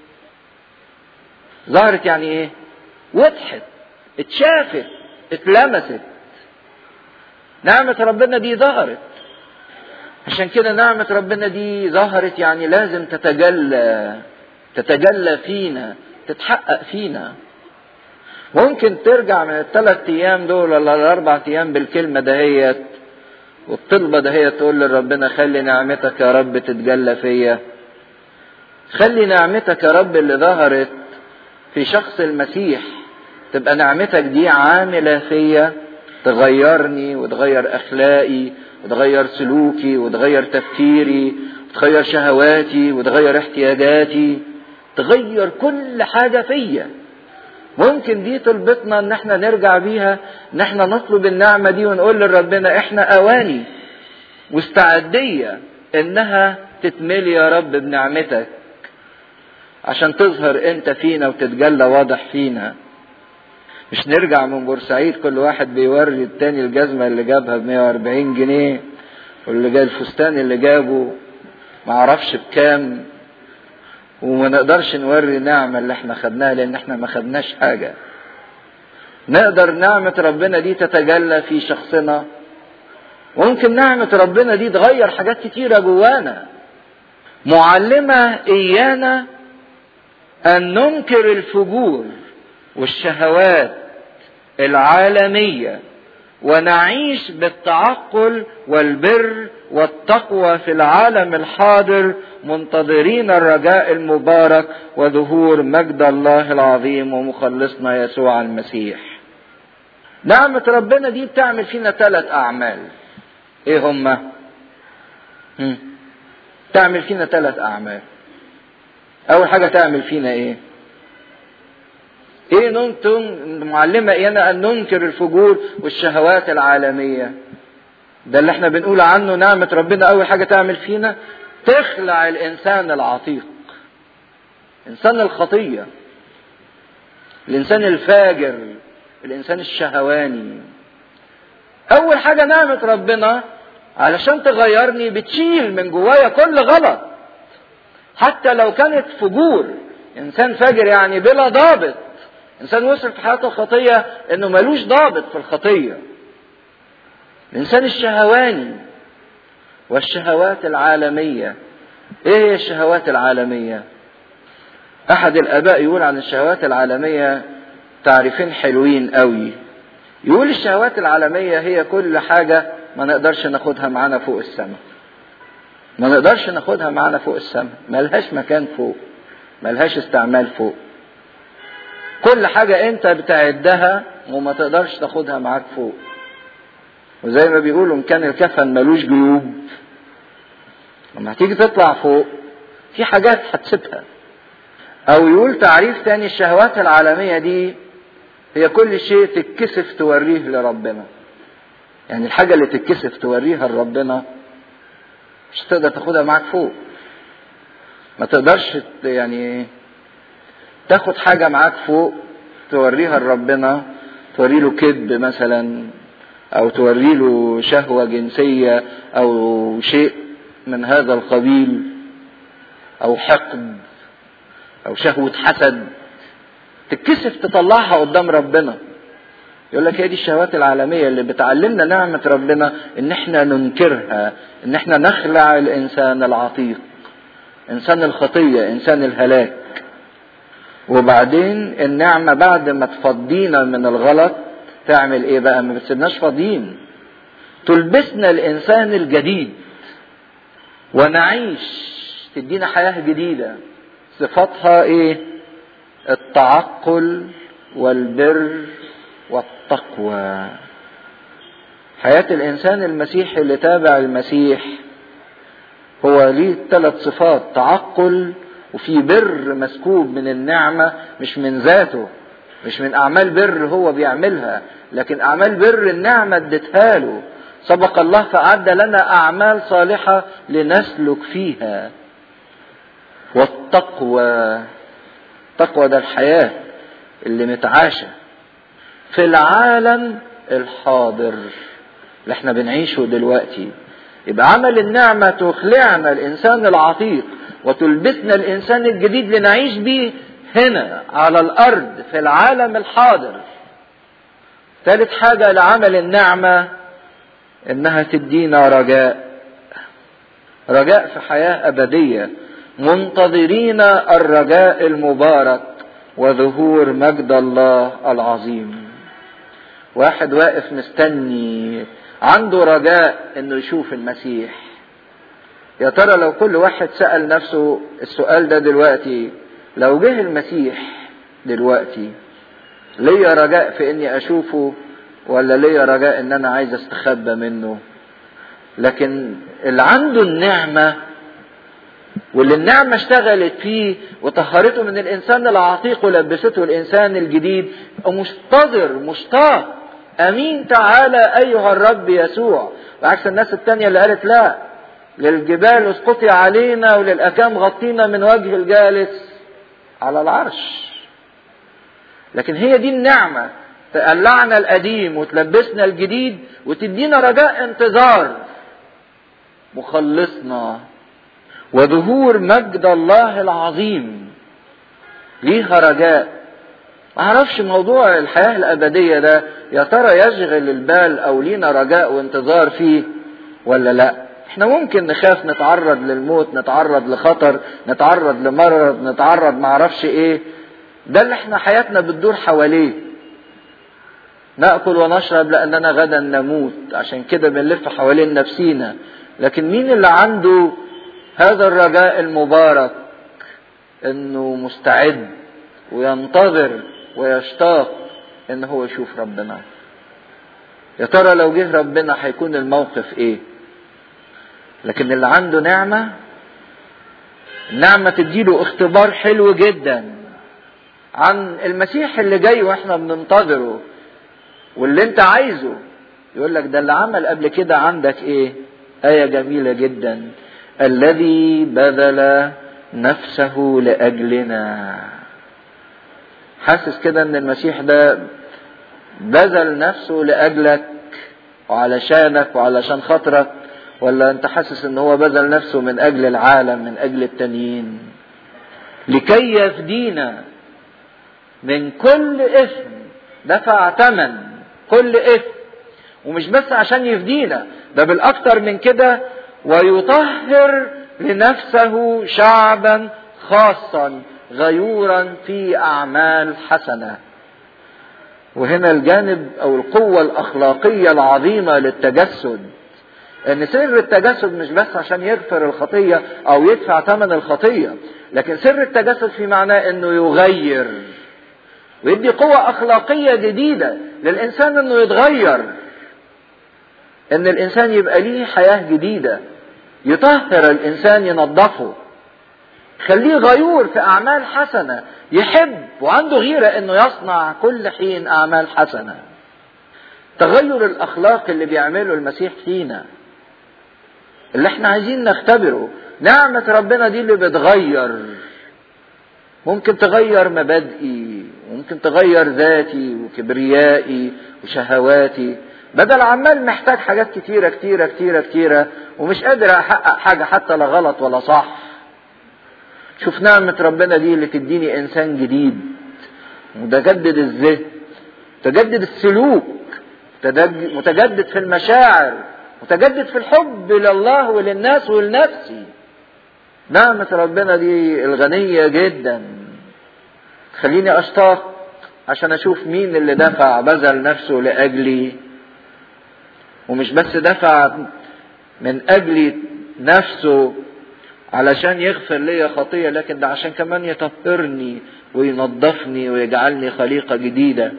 ظهرت يعني ايه وضحت اتشافت اتلمست نعمة ربنا دي ظهرت عشان كده نعمة ربنا دي ظهرت يعني لازم تتجلى تتجلى فينا تتحقق فينا ممكن ترجع من الثلاث ايام دول ولا الاربع ايام بالكلمة دهيت والطلبة دهيت تقول لربنا خلي نعمتك يا رب تتجلى فيا خلي نعمتك يا رب اللي ظهرت في شخص المسيح تبقى نعمتك دي عاملة فيا تغيرني وتغير أخلاقي وتغير سلوكي وتغير تفكيري وتغير شهواتي وتغير احتياجاتي تغير كل حاجة فيا ممكن دي طلبتنا ان احنا نرجع بيها ان احنا نطلب النعمة دي ونقول لربنا احنا اواني مستعدية انها تتملي يا رب بنعمتك عشان تظهر انت فينا وتتجلى واضح فينا مش نرجع من بورسعيد كل واحد بيوري التاني الجزمة اللي جابها ب 140 جنيه واللي جاب الفستان اللي جابه معرفش بكام وما نقدرش نوري النعمة اللي احنا خدناها لان احنا ما خدناش حاجة نقدر نعمة ربنا دي تتجلى في شخصنا ممكن نعمة ربنا دي تغير حاجات كتيرة جوانا معلمة ايانا ان ننكر الفجور والشهوات العالميه ونعيش بالتعقل والبر والتقوى في العالم الحاضر منتظرين الرجاء المبارك وظهور مجد الله العظيم ومخلصنا يسوع المسيح نعمة ربنا دي بتعمل فينا ثلاث أعمال إيه هما؟ تعمل فينا ثلاث أعمال أول حاجة تعمل فينا إيه؟ ايه ننتم معلمة ايانا ان ننكر الفجور والشهوات العالمية ده اللي احنا بنقول عنه نعمة ربنا اول حاجة تعمل فينا تخلع الانسان العتيق انسان الخطية الانسان الفاجر الانسان الشهواني اول حاجة نعمة ربنا علشان تغيرني بتشيل من جوايا كل غلط حتى لو كانت فجور انسان فاجر يعني بلا ضابط انسان وصل في حياته الخطيه انه ملوش ضابط في الخطيه الانسان الشهواني والشهوات العالميه ايه هي الشهوات العالميه احد الاباء يقول عن الشهوات العالميه تعريفين حلوين قوي يقول الشهوات العالميه هي كل حاجه ما نقدرش ناخدها معانا فوق السماء ما نقدرش ناخدها معانا فوق السماء ملهاش مكان فوق ملهاش استعمال فوق كل حاجة انت بتعدها وما تقدرش تاخدها معاك فوق وزي ما بيقولوا ان كان الكفن ملوش جيوب لما هتيجي تطلع فوق في حاجات هتسيبها او يقول تعريف تاني الشهوات العالمية دي هي كل شيء تتكسف توريه لربنا يعني الحاجة اللي تتكسف توريها لربنا مش تقدر تاخدها معاك فوق ما تقدرش يعني تاخد حاجة معاك فوق توريها لربنا توري له كذب مثلا او توري له شهوة جنسية او شيء من هذا القبيل او حقد او شهوة حسد تتكسف تطلعها قدام ربنا يقول لك هي دي الشهوات العالمية اللي بتعلمنا نعمة ربنا ان احنا ننكرها ان احنا نخلع الانسان العتيق انسان الخطية انسان الهلاك وبعدين النعمة بعد ما تفضينا من الغلط تعمل ايه بقى ما بتسيبناش فاضيين تلبسنا الانسان الجديد ونعيش تدينا حياة جديدة صفاتها ايه التعقل والبر والتقوى حياة الانسان المسيحي اللي تابع المسيح هو ليه ثلاث صفات تعقل وفي بر مسكوب من النعمة مش من ذاته مش من اعمال بر هو بيعملها لكن اعمال بر النعمه اديتها له سبق الله فأعد لنا أعمال صالحة لنسلك فيها والتقوى التقوى ده الحياة اللي متعاشة في العالم الحاضر اللي احنا بنعيشه دلوقتي يبقى عمل النعمة تخلعنا الإنسان العتيق وتلبسنا الإنسان الجديد لنعيش بيه هنا على الأرض في العالم الحاضر ثالث حاجة لعمل النعمة انها تدينا رجاء رجاء في حياه ابديه منتظرين الرجاء المبارك وظهور مجد الله العظيم واحد واقف مستني عنده رجاء انه يشوف المسيح يا ترى لو كل واحد سال نفسه السؤال ده دلوقتي لو جه المسيح دلوقتي ليا رجاء في اني اشوفه ولا ليا رجاء ان انا عايز استخبى منه لكن اللي عنده النعمة واللي النعمة اشتغلت فيه وطهرته من الإنسان العتيق ولبسته الإنسان الجديد ومنتظر مشتاق أمين تعالى أيها الرب يسوع بعكس الناس التانية اللي قالت لا للجبال اسقطي علينا وللأكام غطينا من وجه الجالس على العرش لكن هي دي النعمة تقلعنا القديم وتلبسنا الجديد وتدينا رجاء انتظار مخلصنا وظهور مجد الله العظيم ليها رجاء ما اعرفش موضوع الحياة الأبدية ده يا ترى يشغل البال أو لينا رجاء وانتظار فيه ولا لا احنا ممكن نخاف نتعرض للموت نتعرض لخطر نتعرض لمرض نتعرض معرفش ايه ده اللي احنا حياتنا بتدور حواليه ناكل ونشرب لاننا غدا نموت عشان كده بنلف حوالين نفسينا لكن مين اللي عنده هذا الرجاء المبارك انه مستعد وينتظر ويشتاق ان هو يشوف ربنا يا ترى لو جه ربنا هيكون الموقف ايه لكن اللي عنده نعمه النعمه تديله اختبار حلو جدا عن المسيح اللي جاي واحنا بننتظره واللي انت عايزه يقول لك ده اللي عمل قبل كده عندك ايه آية جميلة جدا الذي بذل نفسه لأجلنا حاسس كده ان المسيح ده بذل نفسه لأجلك وعلشانك وعلشان خاطرك ولا انت حاسس ان هو بذل نفسه من اجل العالم من اجل التانيين لكي يفدينا من كل اثم دفع ثمن كل اثم ومش بس عشان يفدينا ده بالاكتر من كده ويطهر لنفسه شعبا خاصا غيورا في اعمال حسنه وهنا الجانب او القوه الاخلاقيه العظيمه للتجسد ان سر التجسد مش بس عشان يغفر الخطيه او يدفع ثمن الخطيه لكن سر التجسد في معناه انه يغير ويدي قوة أخلاقية جديدة للإنسان إنه يتغير إن الإنسان يبقى ليه حياة جديدة يطهر الإنسان ينظفه خليه غيور في أعمال حسنة يحب وعنده غيرة إنه يصنع كل حين أعمال حسنة تغير الأخلاق اللي بيعمله المسيح فينا اللي احنا عايزين نختبره نعمة ربنا دي اللي بتغير ممكن تغير مبادئي ممكن تغير ذاتي وكبريائي وشهواتي بدل عمال محتاج حاجات كتيرة كتيرة كتيرة كتيرة ومش قادر أحقق حاجة حتى لا غلط ولا صح شوف نعمة ربنا دي اللي تديني إنسان جديد متجدد الذهن متجدد السلوك متجدد في المشاعر متجدد في الحب لله وللناس ولنفسي نعمة ربنا دي الغنية جدا خليني اشتاق عشان اشوف مين اللي دفع بذل نفسه لاجلي ومش بس دفع من اجلي نفسه علشان يغفر لي خطية لكن ده عشان كمان يطهرني وينظفني ويجعلني خليقة جديدة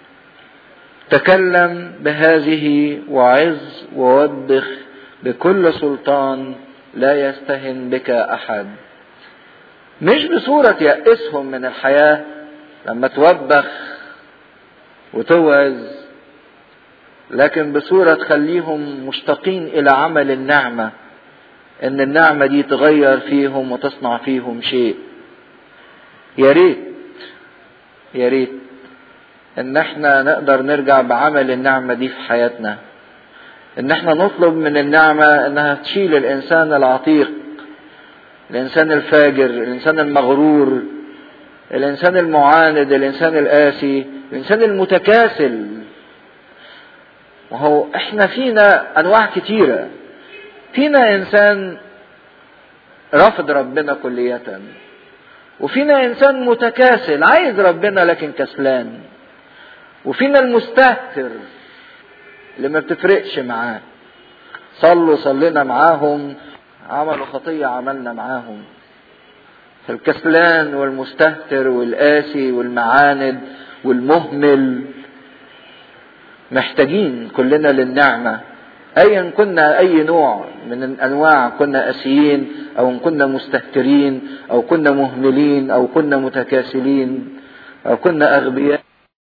تكلم بهذه وعظ ووبخ بكل سلطان لا يستهن بك احد مش بصورة يأسهم من الحياة لما توبخ وتوعظ لكن بصورة تخليهم مشتاقين إلى عمل النعمة إن النعمة دي تغير فيهم وتصنع فيهم شيء يا ريت يا ريت إن احنا نقدر نرجع بعمل النعمة دي في حياتنا إن احنا نطلب من النعمة إنها تشيل الإنسان العتيق الإنسان الفاجر الإنسان المغرور الإنسان المعاند الإنسان القاسي الإنسان المتكاسل وهو احنا فينا انواع كتيره فينا انسان رافض ربنا كلية وفينا انسان متكاسل عايز ربنا لكن كسلان وفينا المستهتر اللي ما بتفرقش معاه صلوا صلينا معاهم عملوا خطية عملنا معاهم الكسلان والمستهتر والقاسي والمعاند والمهمل محتاجين كلنا للنعمة أيا كنا أي نوع من الأنواع كنا قاسيين أو إن كنا مستهترين أو كنا مهملين أو كنا متكاسلين أو كنا أغبياء